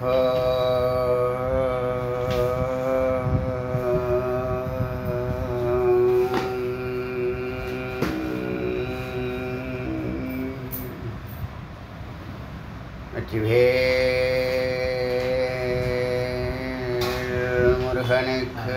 வெற்றிவேல் முருகனுக்கு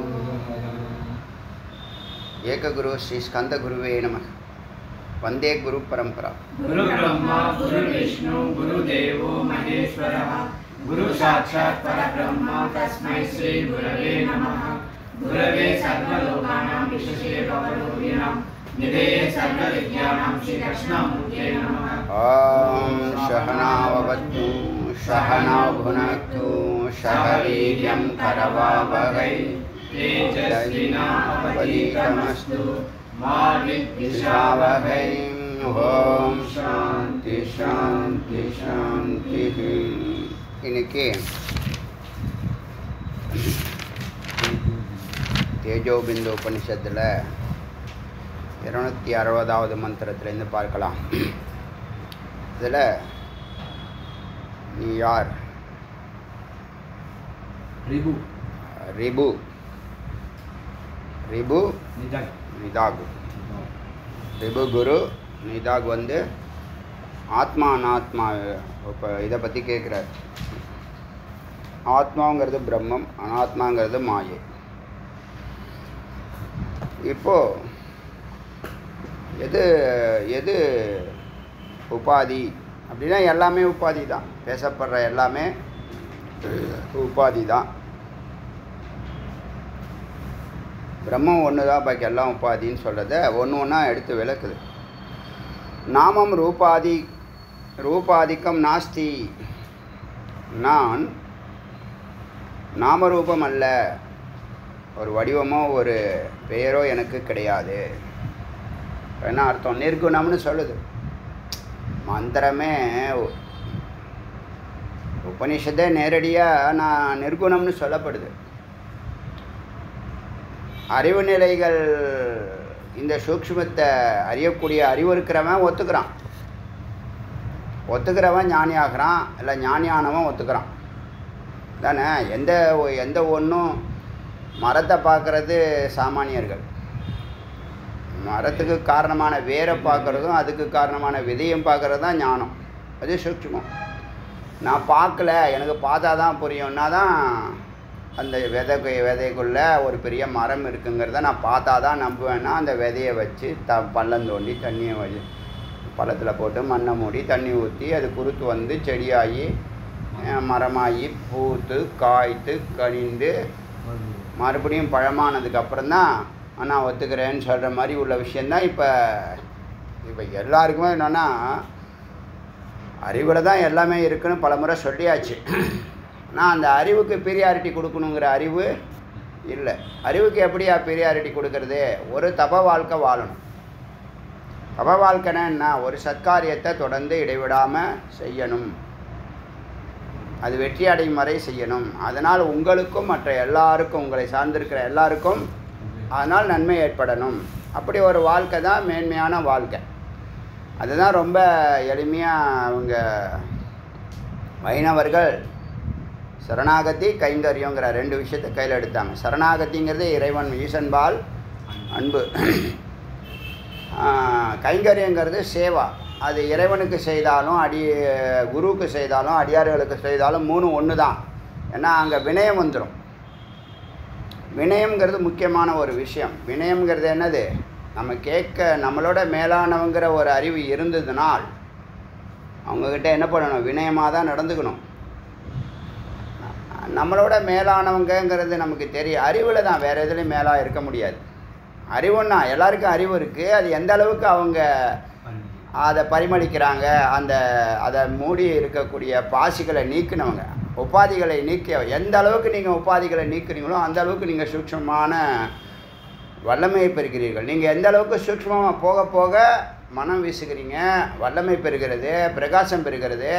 ஏககுரு ஸ்ரீ ஸ்கந்த குருவே நம வந்தே குரு பரம்பரா गुरु ब्रह्मा गुरु विष्णु गुरु देवो महेश्वरः गुरु साक्षात् परब्रह्म तस्मै श्री गुरवे नमः गुरवे सर्वलोकानां विशेषे भवरोगिणां निधये सर्वविद्यानां श्रीकृष्णामूर्ते नमः ॐ सहनाववतु सहनौ भुनक्तु सह वीर्यं करवावहै तेजस्विनावधीतमस्तु मा विद्विषावहै विद्विषावहै ॐ சாந்தி சாந்தி சாந்தி இன்னைக்கு தேஜோபிந்து உபனிஷத்தில் இருநூத்தி அறுபதாவது மந்திரத்திலேருந்து பார்க்கலாம் இதில் நீ யார் ரிபு ரிபு ரிபு நிஜம் நிதாகு ரிபு குரு நிதாக் வந்து ஆத்மா அனாத்மா இப்போ இதை பற்றி கேட்குறாரு ஆத்மாங்கிறது பிரம்மம் அனாத்மாங்கிறது மாயை இப்போ எது எது உபாதி அப்படின்னா எல்லாமே உபாதி தான் பேசப்படுற எல்லாமே உபாதி தான் பிரம்மம் ஒன்று தான் பாக்கி எல்லாம் உபாதின்னு சொல்கிறத ஒன்று ஒன்றா எடுத்து விளக்குது நாமம் ரூபாதி ரூபாதிக்கம் நாஸ்தி நான் நாமரூபம் அல்ல ஒரு வடிவமோ ஒரு பெயரோ எனக்கு கிடையாது என்ன அர்த்தம் நிர்குணம்னு சொல்லுது மந்திரமே உபனிஷத்தே நேரடியாக நான் நிர்குணம்னு சொல்லப்படுது அறிவு நிலைகள் இந்த சூக்ஷ்மத்தை அறியக்கூடிய அறிவு இருக்கிறவன் ஒத்துக்கிறான் ஒத்துக்கிறவன் ஞானி ஆகிறான் இல்லை ஞானியானவன் ஒத்துக்கிறான் தானே எந்த ஒ- எந்த ஒன்றும் மரத்தை பார்க்கறது சாமானியர்கள் மரத்துக்கு காரணமான வேரை பார்க்குறதும் அதுக்கு காரணமான விதையும் பார்க்குறது தான் ஞானம் அது சூக்ஷ்மம் நான் பார்க்கல எனக்கு பார்த்தா தான் புரியும்னா தான் அந்த விதை விதைக்குள்ளே ஒரு பெரிய மரம் இருக்குங்கிறத நான் பார்த்தா தான் நம்புவேன்னா அந்த விதையை வச்சு த பள்ளம் தோண்டி தண்ணியை வச்சு பள்ளத்தில் போட்டு மண்ணை மூடி தண்ணி ஊற்றி அது குருத்து வந்து செடியாகி அஹ், மரமாகி பூத்து காய்த்து கனிந்து மறுபடியும் பழமானதுக்கு அப்புறம் தான் நான் ஒத்துக்கிறேன்னு சொல்கிற மாதிரி உள்ள விஷயந்தான் இப்போ இப்போ எல்லாருக்குமே என்னென்னா அறிவில் தான் எல்லாமே இருக்குன்னு பல முறை சொல்லியாச்சு ஆனால் அந்த அறிவுக்கு பீரியாரிட்டி கொடுக்கணுங்கிற அறிவு இல்லை அறிவுக்கு எப்படியா பீரியாரிட்டி கொடுக்கறது ஒரு தப வாழ்க்கை வாழணும் தப வாழ்க்கைன்னா என்ன ஒரு சத்காரியத்தை தொடர்ந்து இடைவிடாமல் செய்யணும் அது வெற்றி அடையும் வரை செய்யணும் அதனால் உங்களுக்கும் மற்ற எல்லாருக்கும் உங்களை சார்ந்திருக்கிற எல்லாருக்கும் அதனால் நன்மை ஏற்படணும் அப்படி ஒரு வாழ்க்கை தான் மேன்மையான வாழ்க்கை அதுதான் ரொம்ப எளிமையாக அவங்க வைணவர்கள் சரணாகதி கைங்கரியங்கிற ரெண்டு விஷயத்தை கையில் எடுத்தாங்க சரணாகதிங்கிறது இறைவன் ஈசன்பால் அன்பு ஆஹ், கைங்கரியங்கிறது சேவா அது இறைவனுக்கு செய்தாலும் அடி குருவுக்கு செய்தாலும் அடியார்களுக்கு செய்தாலும் மூணு ஒன்று தான் ஏன்னா அங்கே வினயம் வந்துடும் வினயம்ங்கிறது முக்கியமான ஒரு விஷயம் வினயம்ங்கிறது என்னது நம்ம கேட்க நம்மளோட மேலானவங்கிற ஒரு அறிவு இருந்ததுனால் அவங்கக்கிட்ட என்ன பண்ணணும் வினயமாக தான் நடந்துக்கணும் நம்மளோட மேலானவங்கங்கிறது நமக்கு தெரியும் அறிவில் தான் வேறு எதுலேயும் மேலாக இருக்க முடியாது அறிவுன்னா எல்லாருக்கும் அறிவு இருக்குது அது எந்த அளவுக்கு அவங்க அதை பரிமளிக்கிறாங்க அந்த அதை மூடி இருக்கக்கூடிய பாசிகளை நீக்கினவங்க உபாதிகளை நீக்கிய எந்த அளவுக்கு நீங்கள் உபாதிகளை நீக்குறீங்களோ அந்த அளவுக்கு நீங்கள் சூக்ஷ்மமான வல்லமையை பெறுகிறீர்கள் நீங்கள் எந்த அளவுக்கு சூக்ஷ்மமாக போக போக மனம் வீசுகிறீங்க வல்லமை பெறுகிறது பிரகாசம் பெறுகிறது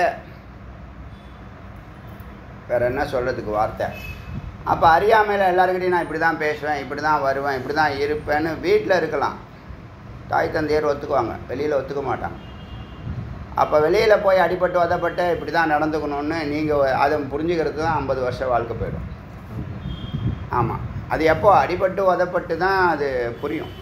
வேறு என்ன சொல்கிறதுக்கு வார்த்தை அப்போ அறியாமையில் எல்லாருக்கிட்டையும் நான் இப்படி தான் பேசுவேன் இப்படி தான் வருவேன் இப்படி தான் இருப்பேன்னு வீட்டில் இருக்கலாம் தாய் தந்தையர் ஒத்துக்குவாங்க வெளியில் ஒத்துக்க மாட்டாங்க அப்போ வெளியில் போய் அடிபட்டு உதப்பட்டு இப்படி தான் நடந்துக்கணும்னு நீங்கள் அதை புரிஞ்சுக்கிறது தான் ஐம்பது வருஷம் வாழ்க்கை போயிடும் ஆமாம் அது எப்போ அடிபட்டு உதப்பட்டு தான் அது புரியும்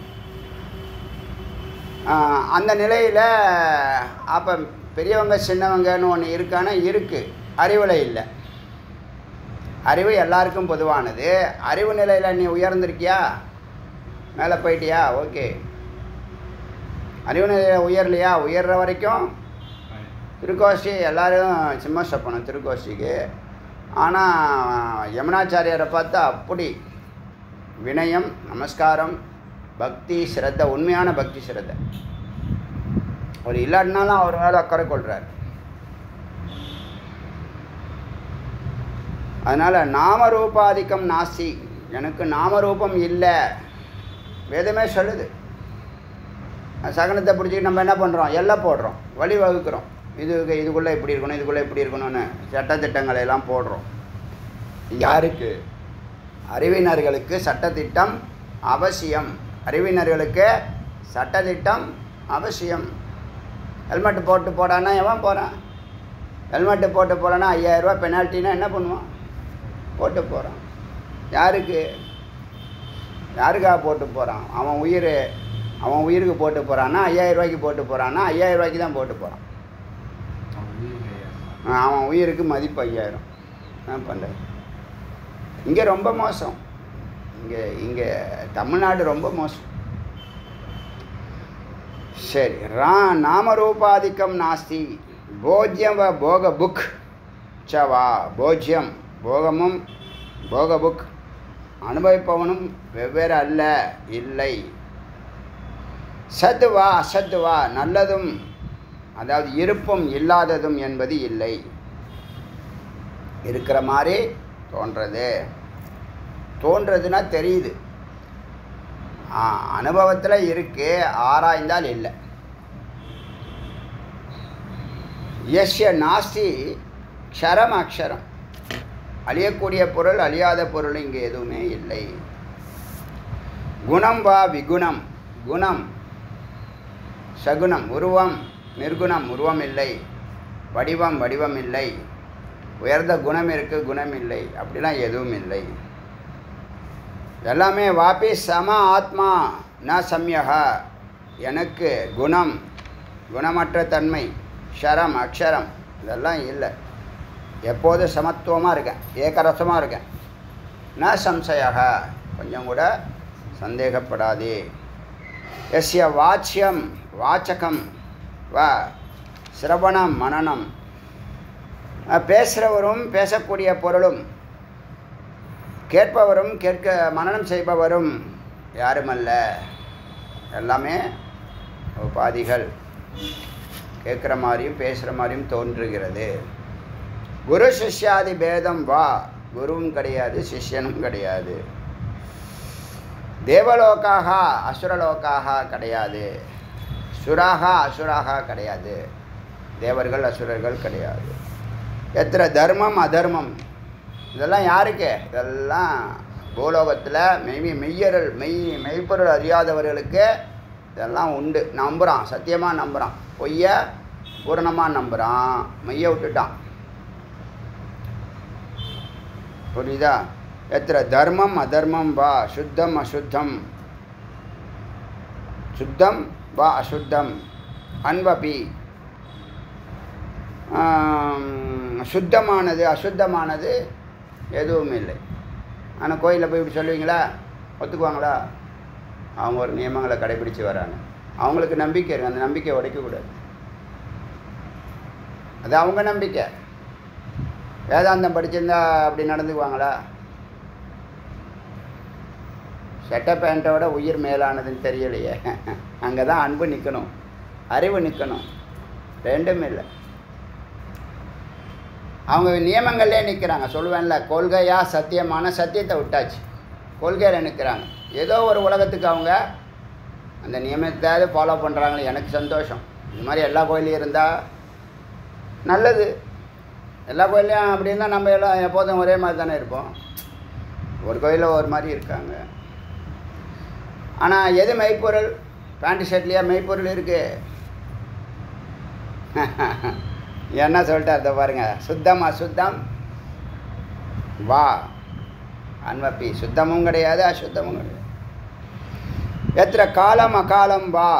ஆஹ் அந்த நிலையில் அப்போ பெரியவங்க சின்னவங்கன்னு ஒன்று இருக்கானா இருக்குது அறிவில் இல்லை அறிவு எல்லாருக்கும் பொதுவானது அறிவு நிலையில் நீ உயர்ந்திருக்கியா மேலே போயிட்டியா ஓகே அறிவு நிலையில் உயரலையா உயர்ற வரைக்கும் திருக்கோஷ்டி எல்லாரும் சிம்ம சொப்பனம் திருக்கோஷ்டிக்கு ஆனால் யமுனாச்சாரியரை பார்த்தா அப்படி வினயம் நமஸ்காரம் பக்தி ஸ்ரத்த உண்மையான பக்தி ஸ்ரத்த அவர் இல்லாட்டினாலும் அவர் மேலே அக்கறை கொள்கிறார் அதனால் நாமரூபாதிக்கம் நாஸ்தி எனக்கு நாமரூபம் இல்லை வேதமே சொல்லுது அந்த சகனத்தை பிடிச்சிட்டு நம்ம என்ன பண்ணுறோம் எல்லாம் போடுறோம் வழி வகுக்கிறோம் இது இதுக்குள்ளே இப்படி இருக்கணும் இதுக்குள்ளே இப்படி இருக்கணும்னு சட்டத்திட்டங்களை எல்லாம் போடுறோம் யாருக்கு அறிவினர்களுக்கு சட்டத்திட்டம் அவசியம் அறிவினர்களுக்கு சட்டத்திட்டம் அவசியம் ஹெல்மெட்டு போட்டு போடான்னா எவன் போகிறான் ஹெல்மெட்டு போட்டு போகலன்னா ஐயாயிரரூபா பெனால்ட்டினா என்ன பண்ணுவான் போட்டு போகிறான் யாருக்கு யாருக்காக போட்டு போகிறான் அவன் உயிர் அவன் உயிருக்கு போட்டு போகிறான்னா ஐயாயிரம் ரூபாய்க்கு போட்டு போகிறான்னா ஐயாயிரம் ரூபாய்க்கு தான் போட்டு போகிறான் அவன் உயிருக்கு மதிப்பு ஐயாயிரம் என்ன பண்ணுறது இங்கே ரொம்ப மோசம் இங்கே இங்கே தமிழ்நாடு ரொம்ப மோசம் சரி ரா நாமரூபாதிக்கம் நாஸ்தி போஜ்யம் வ போக புக் ச வா போஜ்யம் போகமும் போக புக் அனுபவிப்பவனும் வெவ்வேறு அல்ல இல்லை சத்துவா அசத்துவா நல்லதும் அதாவது இருப்பும் இல்லாததும் என்பது இல்லை இருக்கிற மாதிரி தோன்றது தோன்றதுன்னா தெரியுது அனுபவத்தில் இருக்கு ஆராய்ந்தால் இல்லை எஸ்ய நாஸ்தி க்ஷரம் அக்ஷரம் அழியக்கூடிய பொருள் அழியாத பொருள் இங்கே எதுவுமே இல்லை குணம் வா விகுணம் குணம் சகுனம் உருவம் நிர்குணம் உருவம் இல்லை வடிவம் வடிவம் இல்லை உயர்ந்த குணம் இருக்கு குணம் இல்லை அப்படிலாம் எதுவும் இல்லை எல்லாமே வாபி சம ஆத்மா ந சம்யகா எனக்கு குணம் குணமற்ற தன்மை க்ஷரம் அக்ஷரம் இதெல்லாம் இல்லை எப்போதும் சமத்துவமாக இருக்கேன் ஏகரசமாக இருக்கேன் ந சம்சயாக கொஞ்சம் கூட சந்தேகப்படாதே எஸ்ய வாச்சியம் வாச்சகம் வ சிரவணம் மனநம் பேசுகிறவரும் பேசக்கூடிய பொருளும் கேட்பவரும் கேட்க மனனம் செய்பவரும் யாருமல்ல எல்லாமே உபாதிகள் கேட்குற மாதிரியும் பேசுகிற மாதிரியும் தோன்றுகிறது குரு சிஷ்யாதி பேதம் வா குருவும் கிடையாது சிஷ்யனும் கிடையாது தேவலோக்காக அசுரலோக்காக கிடையாது சுராக அசுராக கிடையாது தேவர்கள் அசுரர்கள் கிடையாது எத்தனை தர்மம் அதர்மம் இதெல்லாம் யாருக்கு இதெல்லாம் பூலோகத்தில் மெய் மெய்யர்கள் மெய் மெய்ப்பொருள் அறியாதவர்களுக்கு இதெல்லாம் உண்டு நம்புகிறான் சத்தியமாக நம்புகிறான் பொய்ய பூரணமாக நம்புகிறான் மெய்யை விட்டுட்டான் புரியுதா எத்திர தர்மம் அதர்மம் வா சுத்தம் அசுத்தம் சுத்தம் வா அசுத்தம் அன்வபி சுத்தமானது அசுத்தமானது எதுவும் இல்லை ஆனால் கோயிலில் போய் இப்படி சொல்லுவீங்களா ஒத்துக்குவாங்களா அவங்க ஒரு நியமங்களை கடைபிடிச்சு வராங்க அவங்களுக்கு நம்பிக்கை இருக்கு அந்த நம்பிக்கையை உடைக்கக்கூடாது அது அவங்க நம்பிக்கை வேதாந்தம் படிச்சிருந்தா அப்படி நடந்துக்குவாங்களா சட்டை பேண்ட்டோட உயிர் மேலானதுன்னு தெரியலையே அங்கே தான் அன்பு நிற்கணும் அறிவு நிற்கணும் ரெண்டும் இல்லை அவங்க நியமங்கள்லே நிற்கிறாங்க சொல்லுவேன்ல கொள்கையாக சத்தியமான சத்தியத்தை விட்டாச்சு கொள்கையில் நிற்கிறாங்க ஏதோ ஒரு உலகத்துக்கு அவங்க அந்த நியமத்தையாவது ஃபாலோ பண்ணுறாங்களே எனக்கு சந்தோஷம் இது மாதிரி எல்லா கோயிலையும் இருந்தால் நல்லது எல்லா கோயிலையும் அப்படி இருந்தால் நம்ம எல்லாம் எப்போதும் ஒரே மாதிரி தானே இருப்போம் ஒரு கோயிலில் ஒரு மாதிரி இருக்காங்க ஆனால் எது மெய்ப்பொருள் பேண்ட் ஷர்ட்லேயே மெய்ப்பொருள் இருக்குது என்ன சொல்லிட்டார் இதை பாருங்க சுத்தம் அசுத்தம் வா அன்வப்பி சுத்தமும் கிடையாது அசுத்தமும் கிடையாது எத்திர காலம் அகாலம் வா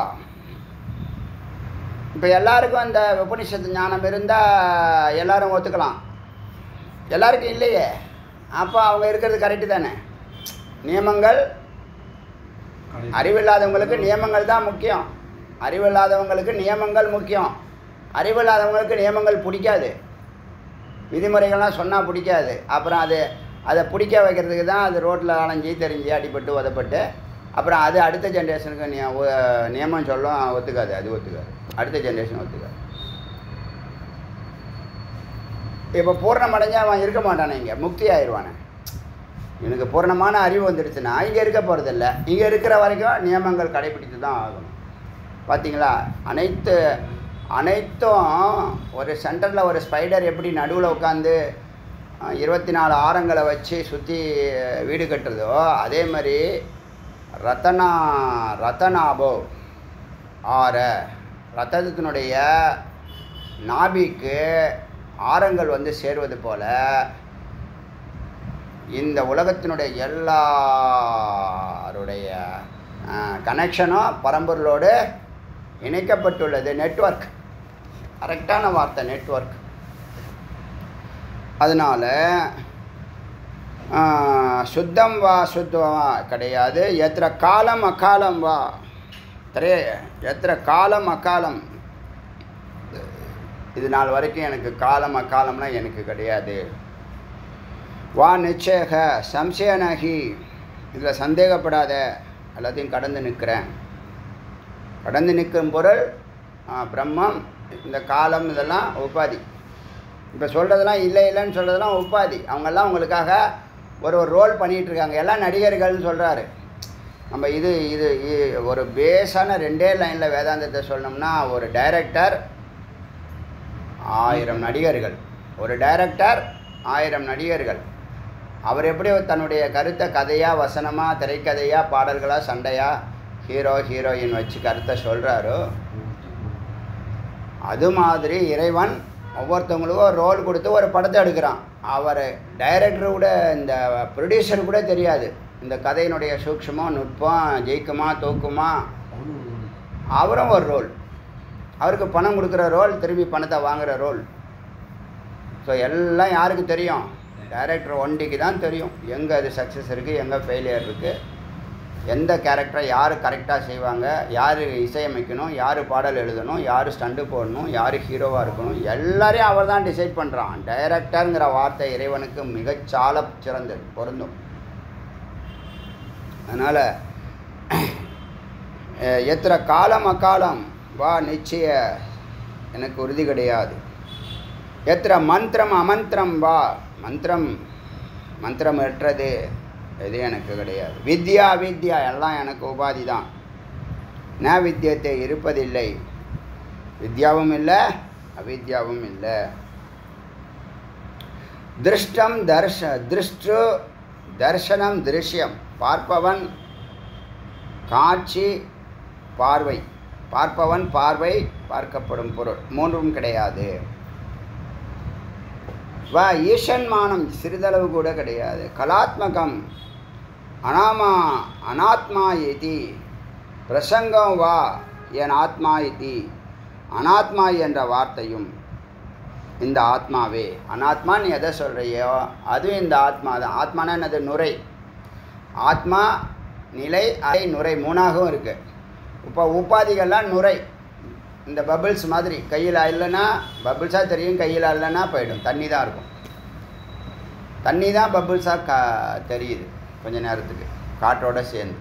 இப்போ எல்லாருக்கும் அந்த உபனிஷத்து ஞானம் இருந்தால் எல்லாரும் ஒத்துக்கலாம் எல்லாருக்கும் இல்லையே அப்போ அவங்க இருக்கிறது கரெக்டு தானே நியமங்கள் அறிவில்லாதவங்களுக்கு நியமங்கள் தான் முக்கியம் அறிவில்லாதவங்களுக்கு நியமங்கள் முக்கியம் அறிவில்லாதவங்களுக்கு நியமங்கள் பிடிக்காது விதிமுறைகள்லாம் சொன்னால் பிடிக்காது அப்புறம் அது அதை பிடிக்க வைக்கிறதுக்கு தான் அது ரோட்டில் அலைஞ்சி தெரிஞ்சு அடிபட்டு உதப்பட்டு அப்புறம் அது அடுத்த ஜென்ரேஷனுக்கு நிய ஒ- நியமம் சொல்லும் ஒத்துக்காது அது ஒத்துக்காது அடுத்த ஜென்ரேஷன் ஒத்துக்காது இப்போ பூர்ணம் அடைஞ்சா அவன் இருக்க மாட்டானே இங்கே முக்தி ஆயிடுவானே எனக்கு பூர்ணமான அறிவு வந்துடுச்சுன்னா இங்கே இருக்க போகிறதில்ல இங்கே இருக்கிற வரைக்கும் நியமங்கள் கடைபிடித்து தான் ஆகணும் பார்த்தீங்களா அனைத்து அனைத்தும் ஒரு சென்டரில் ஒரு ஸ்பைடர் எப்படி நடுவில் உட்காந்து இருபத்தி நாலு ஆரங்களை வச்சு சுற்றி வீடு கட்டுறதோ அதே மாதிரி ரத்தனா ரத்தனாபோ ஆற ரத்தத்தினுடைய நாபிக்கு ஆரங்கள் வந்து சேர்வது போல இந்த உலகத்தினுடைய எல்லாருடைய கனெக்ஷனும் பரம்பொருளோடு இணைக்கப்பட்டுள்ளது நெட்வொர்க் கரெக்டான வார்த்தை நெட்வொர்க் அதனால் சுத்தம் வா சுத்தம் வா கிடையாது எத்திர காலம் அக்காலம் வா திரே எத்திர காலம் அக்காலம் இது நாள் வரைக்கும் எனக்கு காலம் அக்காலம்லாம் எனக்கு கிடையாது வா நிச்சயக சம்சயனகி இதில் சந்தேகப்படாத எல்லாத்தையும் கடந்து நிற்கிறேன் கடந்து நிற்கும் பொருள் ஆ, பிரம்மம் இந்த காலம் இதெல்லாம் உபாதி இப்போ சொல்கிறதெல்லாம் இல்லை இல்லைன்னு சொல்கிறதெல்லாம் உபாதி அவங்கெல்லாம் உங்களுக்காக ஒரு ஒரு ரோல் பண்ணிகிட்டு இருக்காங்க எல்லாம் நடிகர்கள்னு சொல்கிறாரு நம்ம இது இது இ- ஒரு பேஸான ரெண்டே லைனில் வேதாந்தத்தை சொல்லணும்னா ஒரு டைரக்டர் ஆயிரம் நடிகர்கள் ஒரு டைரக்டர் ஆயிரம் நடிகர்கள் அவர் எப்படி தன்னுடைய கருத்தை கதையாக வசனமாக திரைக்கதையாக பாடல்களாக சண்டையாக ஹீரோ ஹீரோயின் வச்சு கருத்தை சொல்கிறாரோ அது மாதிரி இறைவன் ஒவ்வொருத்தவங்களுக்கும் ஒரு ரோல் கொடுத்து ஒரு படத்தை எடுக்கிறான் அவர் டைரக்டர் கூட இந்த ப்ரொடியூசர் கூட தெரியாது இந்த கதையினுடைய சூக்ஷமம் நுட்பம் ஜெயிக்குமா தோக்குமா அவரும் ஒரு ரோல் அவருக்கு பணம் கொடுக்குற ரோல் திரும்பி பணத்தை வாங்குற ரோல் ஸோ எல்லாம் யாருக்கு தெரியும் டைரக்டர் ஒண்டிக்கு தான் தெரியும் எங்கே அது சக்ஸஸ் இருக்குது எங்கே ஃபெயிலியர் இருக்குது எந்த கேரக்டரை யார் கரெக்டாக செய்வாங்க யார் இசையமைக்கணும் யார் பாடல் எழுதணும் யார் ஸ்டண்டு போடணும் யார் ஹீரோவாக இருக்கணும் எல்லாரையும் அவர் தான் டிசைட் பண்ணுறான் டைரக்டருங்கிற வார்த்தை இறைவனுக்கு மிகச்சால சிறந்தது பொருந்தும் அதனால் எத்திர காலம் அக்காலம் வா நிச்சய எனக்கு உறுதி கிடையாது எத்திர மந்திரம் அமந்திரம் வா மந்திரம் மந்திரம் எட்டுறது எது எனக்கு கிடையாது வித்யா வித்யா எல்லாம் எனக்கு உபாதி தான் ந வித்தியத்தை இருப்பதில்லை வித்யாவும் இல்லை அவித்யாவும் இல்லை திருஷ்டம் தர்ஷ திருஷ்டு தர்ஷனம் திருஷ்யம் பார்ப்பவன் காட்சி பார்வை பார்ப்பவன் பார்வை பார்க்கப்படும் பொருள் மூன்றும் கிடையாது வா ஈசன்மானம் சிறிதளவு கூட கிடையாது கலாத்மகம் அனாமா அனாத்மா இதி பிரசங்கம் வா என் ஆத்மா இதி அனாத்மா என்ற வார்த்தையும் இந்த ஆத்மாவே அனாத்மா நீ எதை சொல்கிறியோ அதுவும் இந்த ஆத்மா தான் ஆத்மானா என்னது நுரை ஆத்மா நிலை அலை நுரை மூணாகவும் இருக்குது இப்போ உபாதிகள்லாம் நுரை இந்த பபிள்ஸ் மாதிரி கையில் இல்லைன்னா பபிள்ஸாக தெரியும் கையில் இல்லைன்னா போயிடும் தண்ணி தான் இருக்கும் தண்ணி தான் பபிள்ஸாக கா தெரியுது கொஞ்ச நேரத்துக்கு காற்றோட சேர்ந்து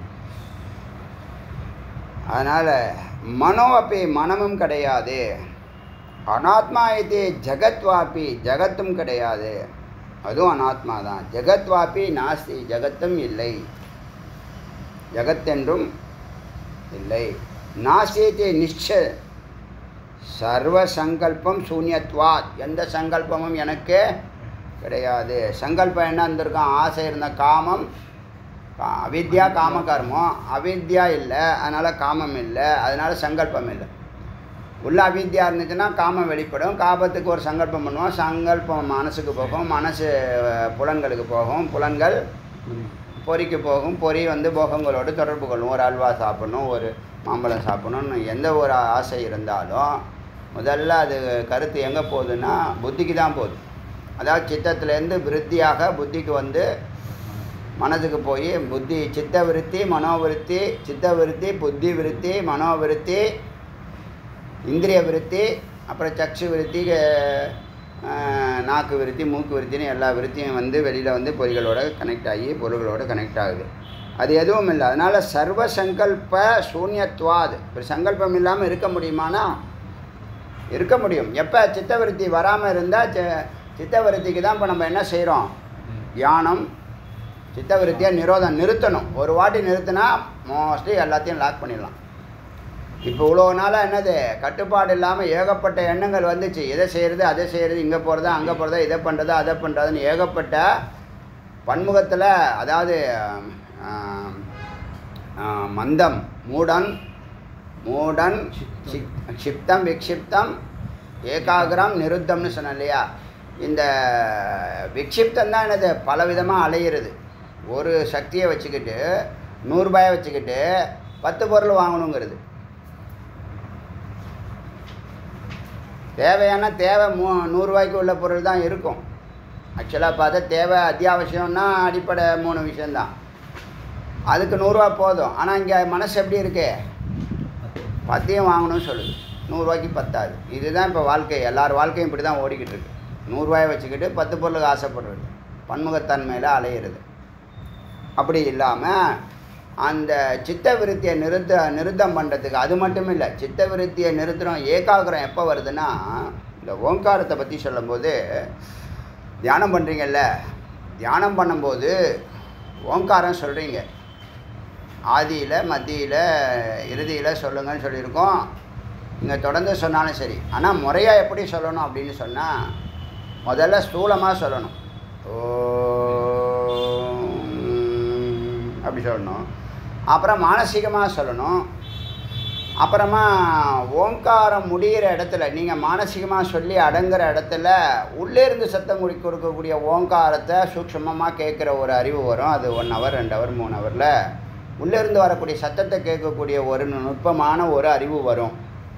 அதனால் மனோ அப்பி மனமும் கிடையாது அனாத்மா இது ஜகத்வாப்பி ஜகத்தும் கிடையாது அதுவும் அனாத்மா தான் ஜெகத்வாப்பி நாஸ்தி ஜகத்தும் இல்லை ஜகத்தென்றும் இல்லை நாசியத்தை நிச்ச சர்வ சங்கல்பம் சூன்யத்வாத் எந்த சங்கல்பமும் எனக்கு கிடையாது சங்கல்பம் என்ன இருந்திருக்கும் ஆசை இருந்த காமம் கா- அவித்யா காம கர்மம் அவித்யா இல்லை அதனால் காமம் இல்லை அதனால் சங்கல்பம் இல்லை உள்ள அவித்யா இருந்துச்சுன்னா காமம் வெளிப்படும் காபத்துக்கு ஒரு சங்கல்பம் பண்ணுவோம் சங்கல்பம் மனசுக்கு போகும் மனசு அஹ், புலன்களுக்கு போகும் புலன்கள் பொறிக்கு போகும் பொறி வந்து போகங்களோடு தொடர்பு கொள்ளும் ஒரு அல்வா சாப்பிடணும் ஒரு மாம்பழம் சாப்பிடணும்னு எந்த ஒரு ஆசை இருந்தாலும் முதல்ல அது கருத்து எங்கே போகுதுன்னா புத்திக்கு தான் போகுது அதாவது சித்தத்துலேருந்து விருத்தியாக புத்திக்கு வந்து மனதுக்கு போய் புத்தி சித்த விருத்தி மனோவிருத்தி சித்த விருத்தி புத்தி விருத்தி மனோவிருத்தி இந்திரிய விருத்தி அப்புறம் சக்ஷு விருத்தி அஹ், நாக்கு விருத்தி மூக்கு விருத்தின்னு எல்லா விருத்தியும் வந்து வெளியில் வந்து பொறிகளோட கனெக்ட் ஆகி பொருள்களோட கனெக்ட் ஆகுது அது எதுவும் இல்லை அதனால் சர்வ சங்கல்ப சூன்யத்வாது ஒரு சங்கல்பம் இல்லாமல் இருக்க முடியுமானா இருக்க முடியும் எப்போ சித்தவிருத்தி வராமல் இருந்தால் சித்தவிருத்திக்கு தான் இப்போ நம்ம என்ன செய்கிறோம் தியானம் சித்தவிருத்தியை நிரோதம் நிறுத்தணும் ஒரு வாட்டி நிறுத்தினா மோஸ்ட்லி எல்லாத்தையும் லாக் பண்ணிடலாம் இப்போ இவ்வளோ நாளாக என்னது கட்டுப்பாடு இல்லாமல் ஏகப்பட்ட எண்ணங்கள் வந்துச்சு இதை செய்கிறது அதை செய்கிறது இங்கே போகிறது அங்கே போகிறதா இதை பண்ணுறதா அதை பண்ணுறதுன்னு ஏகப்பட்ட பன்முகத்தில் அதாவது ஆம், ஆ, மந்தம் மூடன் மூடன் சிக்- க்ஷிப்தம் விக்ஷிப்தம் ஏகாகிரம் நிருத்தம்னு சொன்னேன் இல்லையா இந்த விக்ஷிப்தம் தான் என்னது பலவிதமாக அலையிறது ஒரு சக்தியை வச்சுக்கிட்டு நூறுரூபாயை வச்சுக்கிட்டு பத்து பொருள் வாங்கணுங்கிறது தேவையான தேவை மூ நூறுரூவாய்க்கு உள்ள பொருள் தான் இருக்கும் ஆக்சுவலாக பார்த்தா தேவை அத்தியாவசியம்னா அடிப்படை மூணு விஷயந்தான் அதுக்கு நூறுரூவா போதும் ஆனால் இங்கே மனசு எப்படி இருக்கு பத்தையும் வாங்கணும்னு சொல்லுது நூறுரூவாய்க்கு பத்தாது இதுதான் இப்போ வாழ்க்கை எல்லார் வாழ்க்கையும் இப்படி தான் ஓடிக்கிட்டு இருக்கு நூறுரூவாயை வச்சுக்கிட்டு பத்து பொருளுக்கு ஆசைப்படுறது பன்முகத்தன்மையில் அலையிறது அப்படி இல்லாமல் அந்த சித்த விருத்தியை நிறுத்த நிறுத்தம் பண்ணுறதுக்கு அது மட்டும் இல்லை சித்த விருத்தியை நிறுத்துகிறோம் ஏகாகிரம் எப்போ வருதுன்னா இந்த ஓங்காரத்தை பற்றி சொல்லும்போது தியானம் பண்ணுறீங்கல்ல தியானம் பண்ணும்போது ஓங்காரம் சொல்கிறீங்க ஆதியில் மத்தியில் இறுதியில் சொல்லுங்கன்னு சொல்லியிருக்கோம் இங்கே தொடர்ந்து சொன்னாலும் சரி ஆனால் முறையாக எப்படி சொல்லணும் அப்படின்னு சொன்னால் முதல்ல ஸ்தூலமாக சொல்லணும் ஓம் அப்படி சொல்லணும் அப்புறம் மானசீகமாக சொல்லணும் அப்புறமா ஓங்காரம் முடிகிற இடத்துல நீங்கள் மானசீகமாக சொல்லி அடங்குற இடத்துல உள்ளே இருந்து சத்தம் குடி கொடுக்கக்கூடிய ஓங்காரத்தை சூக்ஷமமாக கேட்குற ஒரு அறிவு வரும் அது ஒன் ஹவர் ரெண்டு ஹவர் மூணு ஹவரில் உள்ளேருந்து வரக்கூடிய சத்தத்தை கேட்கக்கூடிய ஒரு நுட்பமான ஒரு அறிவு வரும்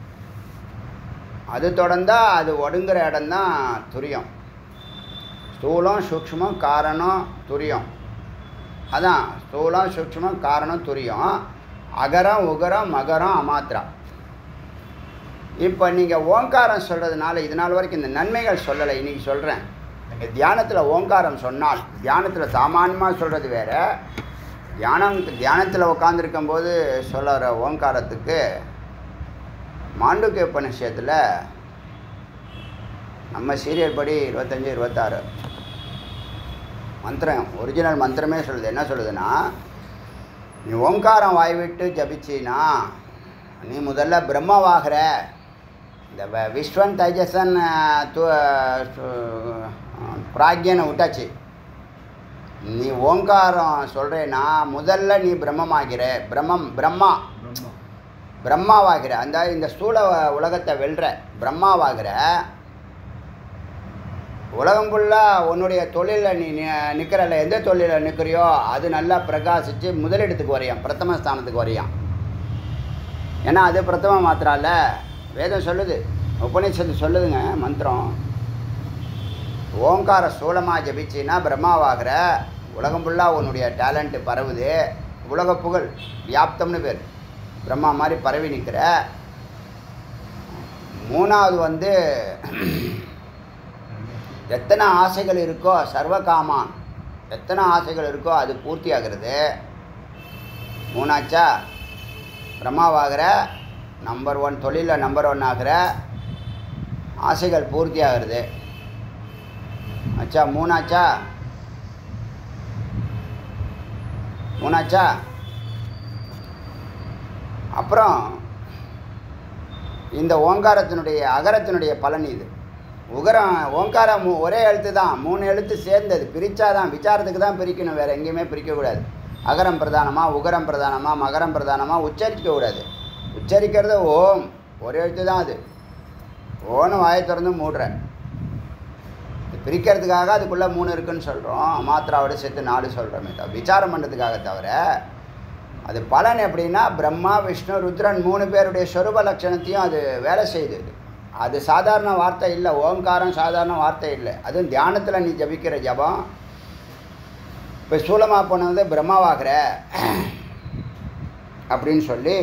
அது தொடர்ந்தா அது ஒடுங்குற இடம்தான் துரியம் ஸ்தூலம் சூக்ஷ்மம் காரணம் துரியம் அதான் ஸ்தூலம் சூக்ஷ்மம் காரணம் துரியம் அகரம் உகரம் மகரம் அமாத்திரா இப்போ நீங்கள் ஓங்காரம் சொல்கிறதுனால இது நாள் வரைக்கும் இந்த நன்மைகள் சொல்லலை இன்னைக்கு சொல்கிறேன் நீங்கள் தியானத்தில் ஓங்காரம் சொன்னால் தியானத்தில் சாமானியமாக சொல்கிறது வேற தியானம் தியானத்தில் உட்காந்துருக்கும் போது சொல்லுற ஓங்காரத்துக்கு மாண்டுக்கிய உபநிஷத்தில் நம்ம சீரியல் படி இருபத்தஞ்சி இருபத்தாறு மந்திரம் ஒரிஜினல் மந்திரமே சொல்லுது என்ன சொல்லுதுன்னா நீ ஓங்காரம் வாய் விட்டு ஜபிச்சின்னா நீ முதல்ல பிரம்மவாகிற இந்த வ- விஸ்வன் தைஜசன் அஹ், து சு- பிராக்யனை விட்டாச்சு நீ ஓங்காரம் சொல்கிறேன்னா முதல்ல நீ பிரம்மமாகிற பிரம்மம் பிரம்மா பிரம்மாவாகிற அந்த இந்த ஸ்தூல உலகத்தை வெல்ற பிரம்மாவாகிற உலகம் ஃபுல்லாக உன்னுடைய தொழிலில் நீ நிற்கிறல்ல எந்த தொழிலில் நிற்கிறியோ அது நல்லா பிரகாசித்து முதலிடத்துக்கு வரையாம் பிரதம ஸ்தானத்துக்கு வரையாம் ஏன்னா அது பிரதம மாத்திரால வேதம் சொல்லுது உபநிஷத்து சொல்லுதுங்க மந்திரம் ஓங்கார சூலமாக ஜபிச்சின்னா பிரம்மாவாகிற உலகம் ஃபுல்லாக உன்னுடைய டேலண்ட்டு பரவுது உலக புகழ் வியாப்தம்னு பேர் பிரம்மா மாதிரி பரவி நிற்கிற மூணாவது வந்து எத்தனை ஆசைகள் இருக்கோ சர்வ காமான் எத்தனை ஆசைகள் இருக்கோ அது பூர்த்தி ஆகிறது மூணாச்சா பிரம்மாவாகிற நம்பர் ஒன் தொழிலில் நம்பர் ஒன் ஆகிற ஆசைகள் பூர்த்தி ஆகிறது அச்சா மூணாச்சா மூணாச்சா அப்புறம் இந்த ஓங்காரத்தினுடைய அகரத்தினுடைய பலன் இது உகரம் ஓங்காரம் மூ- ஒரே எழுத்து தான் மூணு எழுத்து சேர்ந்தது பிரித்தாதான் விசாரத்துக்கு தான் பிரிக்கணும் வேறு எங்கேயுமே பிரிக்கக்கூடாது அகரம் பிரதானமா உகரம் பிரதானமா மகரம் பிரதானமா உச்சரிக்க கூடாது உச்சரிக்கிறது ஓம் ஒரு எழுத்து தான் அது ஓன்னு வாயை திறந்து மூடுற பிரிக்கிறதுக்காக அதுக்குள்ளே மூணு இருக்குன்னு சொல்கிறோம் மாத்திராவோட சேர்த்து நாலு சொல்கிறோமே தவிர விசாரம் பண்ணுறதுக்காக தவிர அது பலன் எப்படின்னா பிரம்மா விஷ்ணு ருத்ரன் மூணு பேருடைய சொரூப லட்சணத்தையும் அது வேலை செய்யுது இது. அது சாதாரண வார்த்தை இல்லை ஓங்காரம் சாதாரண வார்த்தை இல்லை அதுவும் தியானத்தில் நீ ஜபிக்கிற ஜபம் இப்போ சூலமாக போனது பிரம்மாவாகிற அப்படின்னு சொல்லி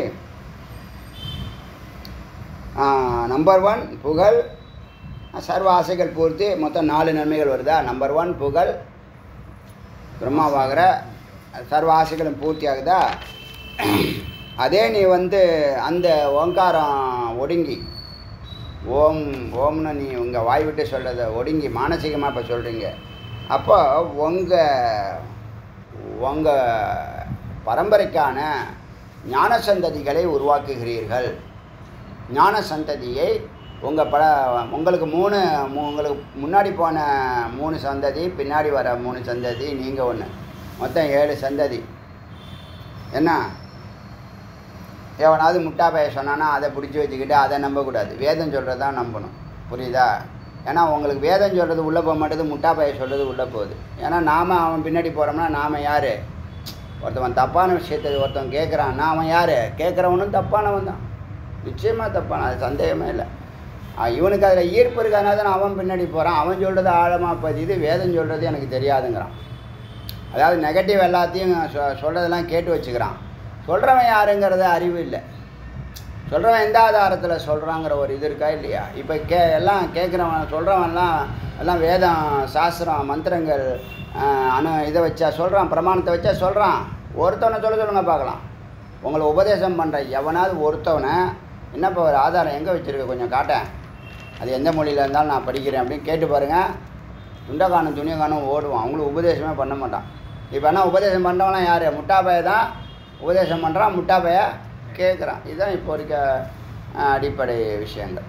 நம்பர் ஒன் புகழ் சர்வ ஆசைகள் பூர்த்தி மொத்தம் நாலு நன்மைகள் வருதா நம்பர் ஒன் புகழ் பிரம்மாவாகிற சர்வ ஆசைகளும் பூர்த்தி ஆகுதா அதே நீ வந்து அந்த ஓங்காரம் ஒடுங்கி ஓம் ஓம்னு நீ உங்கள் வாய் விட்டு சொல்கிறத ஒடுங்கி மானசீகமாக இப்போ சொல்கிறீங்க அப்போ உங்கள் உங்கள் பரம்பரைக்கான ஞான சந்ததிகளை உருவாக்குகிறீர்கள் ஞான சந்ததியை உங்கள் பட உங்களுக்கு மூணு மூ- உங்களுக்கு முன்னாடி போன மூணு சந்ததி பின்னாடி வர மூணு சந்ததி நீங்கள் ஒன்று மொத்தம் ஏழு சந்ததி என்ன எவனாவது முட்டா பைய சொன்னானா அதை பிடிச்சி வச்சுக்கிட்டு அதை நம்பக்கூடாது வேதம் சொல்கிறது தான் நம்பணும் புரியுதா ஏன்னா உங்களுக்கு வேதம் சொல்கிறது உள்ளே போக மாட்டேது முட்டா பைய சொல்கிறது உள்ளே போகுது ஏன்னா நாம் அவன் பின்னாடி போகிறோம்னா நாம் யார் ஒருத்தவன் தப்பான விஷயத்தை ஒருத்தவன் கேட்குறான்னா அவன் யார் கேட்குறவனும் தப்பானவன் தான் நிச்சயமாக தப்பான அது சந்தேகமே இல்லை ஆ, இவனுக்கு அதில் ஈர்ப்பு இருக்காதனால தான் அவன் பின்னாடி போகிறான் அவன் சொல்கிறது ஆழமாக பதியுது வேதம் சொல்கிறது எனக்கு தெரியாதுங்கிறான் அதாவது நெகட்டிவ் எல்லாத்தையும் சொ சொல்கிறதெல்லாம் கேட்டு வச்சுக்கிறான் சொல்கிறவன் யாருங்கிறது அறிவு இல்லை சொல்கிறவன் எந்த ஆதாரத்தில் சொல்கிறாங்கிற ஒரு இது இருக்கா இல்லையா இப்போ கே எல்லாம் கேட்குறவன் சொல்கிறவன்லாம் எல்லாம் வேதம் சாஸ்திரம் மந்திரங்கள் ஆஹ், அணு இதை வச்சா சொல்கிறான் பிரமாணத்தை வச்சா சொல்கிறான் ஒருத்தவனை சொல்ல சொல்லுங்க பார்க்கலாம் உங்களை உபதேசம் பண்ணுற எவனாவது ஒருத்தவனை என்னப்பா ஒரு ஆதாரம் எங்கே வச்சுருக்க கொஞ்சம் காட்டேன் அது எந்த மொழியில் இருந்தாலும் நான் படிக்கிறேன் அப்படின்னு கேட்டு பாருங்கள் துண்டை காணும் துணியை காணும் ஓடுவான் அவங்களும் உபதேசமே பண்ண மாட்டான் இப்போ என்ன உபதேசம் பண்ணுறவனா யார் முட்டாப்பைய தான் உபதேசம் பண்ணுறான் முட்டாப்பைய கேட்குறான் இதுதான் இப்போ இருக்க அஹ், அடிப்படை விஷயங்கள்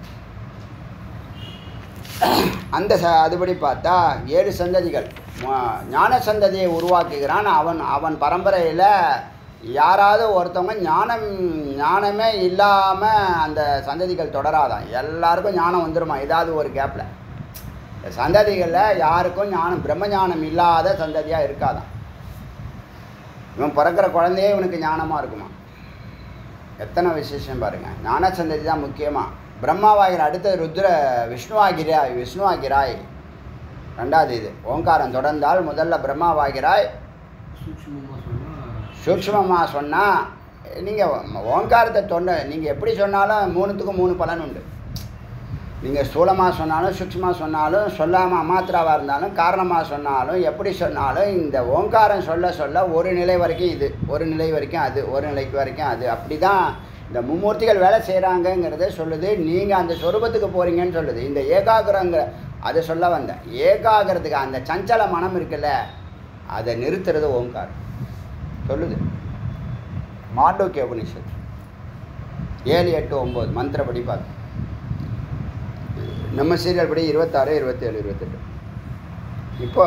அந்த ச அதுபடி பார்த்தா ஏழு சந்ததிகள் ம- ஞான சந்ததியை உருவாக்குகிறான் அவன் அவன் பரம்பரையில் யாராவது ஒருத்தவங்க ஞானம் ஞானமே இல்லாமல் அந்த சந்ததிகள் தொடராதான் எல்லாருக்கும் ஞானம் வந்துருமா ஏதாவது ஒரு கேப்பில் இந்த சந்ததிகளில் யாருக்கும் ஞானம் பிரம்ம ஞானம் இல்லாத சந்ததியாக இருக்காதான் இவன் பிறக்கிற குழந்தையே இவனுக்கு ஞானமாக இருக்குமா எத்தனை விசேஷம் பாருங்கள் ஞான சந்ததி தான் முக்கியமாக பிரம்மாவாகிற அடுத்தது ருத்ர விஷ்ணுவாகிறாய் விஷ்ணுவாகிறாய் ரெண்டாவது இது ஓங்காரம் தொடர்ந்தால் முதல்ல பிரம்மாவாகிறாய் சூக்ஷ்மமாக சொன்னால் சூக்ஷ்மமாக சொன்னால் நீங்கள் ஓங்காரத்தை தொண்ட நீங்கள் எப்படி சொன்னாலும் மூணுத்துக்கும் மூணு பலன் உண்டு நீங்கள் ஸ்தூலமாக சொன்னாலும் சூக்ஷ்மமாக சொன்னாலும் சொல்லாமல் அமாத்திராவாக இருந்தாலும் காரணமாக சொன்னாலும் எப்படி சொன்னாலும் இந்த ஓங்காரம் சொல்ல சொல்ல ஒரு நிலை வரைக்கும் இது ஒரு நிலை வரைக்கும் அது ஒரு நிலைக்கு வரைக்கும் அது அப்படி தான் இந்த மும்மூர்த்திகள் வேலை செய்கிறாங்கங்கிறத சொல்லுது நீங்கள் அந்த சொரூபத்துக்கு போகிறீங்கன்னு சொல்லுது இந்த ஏகாகிரங்கிற அதை சொல்ல வந்தேன் ஏகாகிறதுக்கு அந்த சஞ்சல மனம் இருக்குல்ல அதை நிறுத்துறது ஓங்காரம் சொல்லுது மாண்டோக்கிய உபனிஷத் ஏழு எட்டு ஒம்பது மந்திரப்படி பார்த்து நம்ம சீரியல் படி இருபத்தாறு இருபத்தேழு இருபத்தெட்டு இப்போ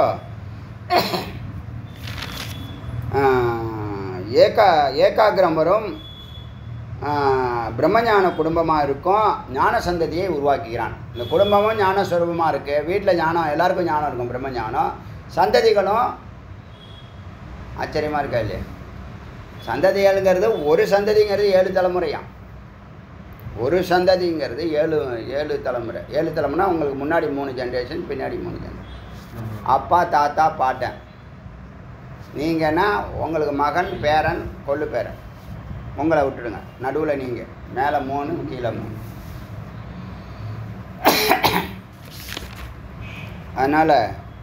ஆஹ், ஏகா ஏகாகிரம் வரும் ஆஹ், பிரம்மஞான குடும்பமாக இருக்கும் ஞான சந்ததியை உருவாக்குகிறான் இந்த குடும்பமும் ஞான ஸ்வரூபமாக இருக்குது வீட்டில் ஞானம் எல்லாருக்கும் ஞானம் இருக்கும் பிரம்ம ஞானம் சந்ததிகளும் ஆச்சரியமாக இருக்கா இல்லையா சந்ததிகள்ங்கிறது ஒரு சந்ததிங்கிறது ஏழு தலைமுறையாம் ஒரு சந்ததிங்கிறது ஏழு ஏழு தலைமுறை ஏழு தலைமுறைனா உங்களுக்கு முன்னாடி மூணு ஜென்ரேஷன் பின்னாடி மூணு ஜென்ரேஷன் அப்பா தாத்தா பாட்டன் நீங்கன்னா உங்களுக்கு மகன் பேரன் கொள்ளு பேரன் உங்களை விட்டுடுங்க நடுவில் நீங்கள் மேலே மூணு கீழே மூணு அதனால்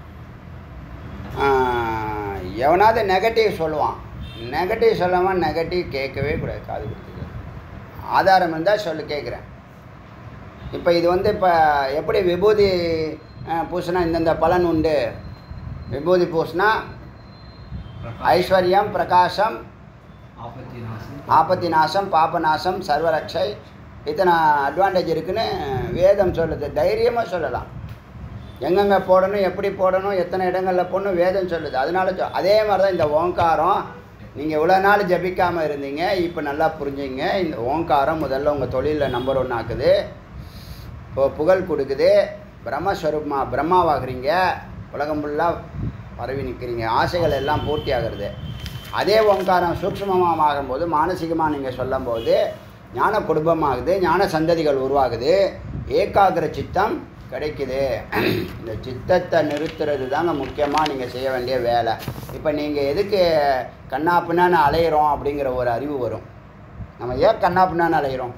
எவனாவது நெகட்டிவ் சொல்லுவான் நெகட்டிவ் சொல்லாமல் நெகட்டிவ் கேட்கவே கூடாது காது கொடுத்துக்க ஆதாரம் இருந்தால் சொல்லு கேட்குறேன் இப்போ இது வந்து இப்போ எப்படி விபூதி அஹ், பூசினா இந்தந்த பலன் உண்டு விபூதி பூசினா ஐஸ்வர்யம் பிரகாசம் ஆபத்தி நாசம் ஆபத்தி நாசம் பாப நாசம் சர்வரட்சை இத்தனை அட்வான்டேஜ் இருக்குன்னு வேதம் சொல்லுது தைரியமாக சொல்லலாம் எங்கெங்கே போடணும் எப்படி போடணும் எத்தனை இடங்களில் போடணும் வேதம் சொல்லுது அதனால சொ- அதே மாதிரி தான் இந்த ஓங்காரம் நீங்கள் இவ்வளோ நாள் ஜபிக்காமல் இருந்தீங்க இப்போ நல்லா புரிஞ்சுங்க இந்த ஓங்காரம் முதல்ல உங்கள் தொழிலில் நம்பர் ஒன்று ஆக்குது இப்போ புகழ் கொடுக்குது பிரம்மஸ்வரூபமா பிரம்மாவாகிறீங்க உலகம் ஃபுல்லாக பரவி நிற்கிறீங்க ஆசைகள் எல்லாம் பூர்த்தி ஆகிறது அதே ஓங்காரம் சூக்ஷ்மமாக ஆகும்போது மானசீகமாக நீங்கள் சொல்லும்போது ஞான குடும்பமாகுது ஞான சந்ததிகள் உருவாகுது ஏகாகிர சித்தம் கிடைக்குது இந்த சித்தத்தை நிறுத்துறது தாங்க முக்கியமாக நீங்கள் செய்ய வேண்டிய வேலை இப்போ நீங்கள் எதுக்கு கண்ணாப்புனான்னு அலையிறோம் அப்படிங்கிற ஒரு அறிவு வரும் நம்ம ஏன் கண்ணாப்புனான்னு அலையிறோம்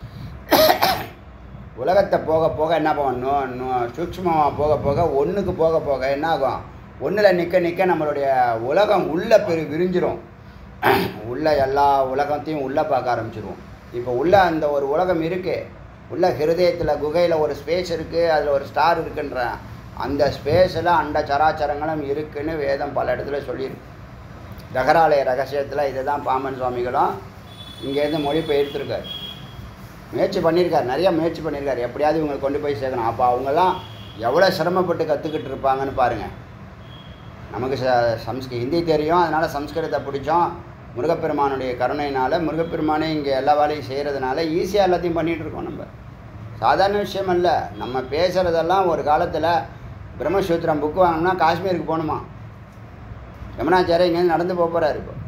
உலகத்தை போக போக என்ன பண்ணணும் சூக்ஷ்மமாக போக போக ஒன்றுக்கு போக போக என்ன ஆகும் ஒன்றில் நிற்க நிற்க நம்மளுடைய உலகம் உள்ளே பெரு விரிஞ்சிரும் உள்ள எல்லா உலகத்தையும் உள்ளே பார்க்க ஆரம்பிச்சிருவோம் இப்போ உள்ள அந்த ஒரு உலகம் இருக்குது உள்ள ஹிருதயத்தில் குகையில் ஒரு ஸ்பேஸ் இருக்குது அதில் ஒரு ஸ்டார் இருக்குன்ற அந்த ஸ்பேஸில் அண்ட சராச்சரங்களும் இருக்குன்னு வேதம் பல இடத்துல சொல்லியிருக்கு தகராலய ரகசியத்தில் இதை தான் பாமன் சுவாமிகளும் இங்கேருந்து மொழிபெயர்த்திருக்கார் முயற்சி பண்ணியிருக்கார் நிறைய முயற்சி பண்ணியிருக்கார் எப்படியாவது இவங்களை கொண்டு போய் சேர்க்கணும் அப்போ அவங்கெல்லாம் எவ்வளோ சிரமப்பட்டு கற்றுக்கிட்டு இருப்பாங்கன்னு பாருங்கள் நமக்கு ச சம்ஸ்க ஹிந்தி தெரியும் அதனால் சம்ஸ்கிருதத்தை பிடிச்சோம் முருகப்பெருமானுடைய கருணையினால் முருகப்பெருமானே இங்கே எல்லா வேலையும் செய்கிறதுனால ஈஸியாக எல்லாத்தையும் பண்ணிகிட்டு இருக்கோம் நம்ம சாதாரண விஷயம் அல்ல நம்ம பேசுகிறதெல்லாம் ஒரு காலத்தில் பிரம்மசூத்திரம் புக்கு வாங்கினா காஷ்மீருக்கு போகணுமா யமுனாச்சாரிய இங்கேருந்து நடந்து போக போகிறாரு இப்போ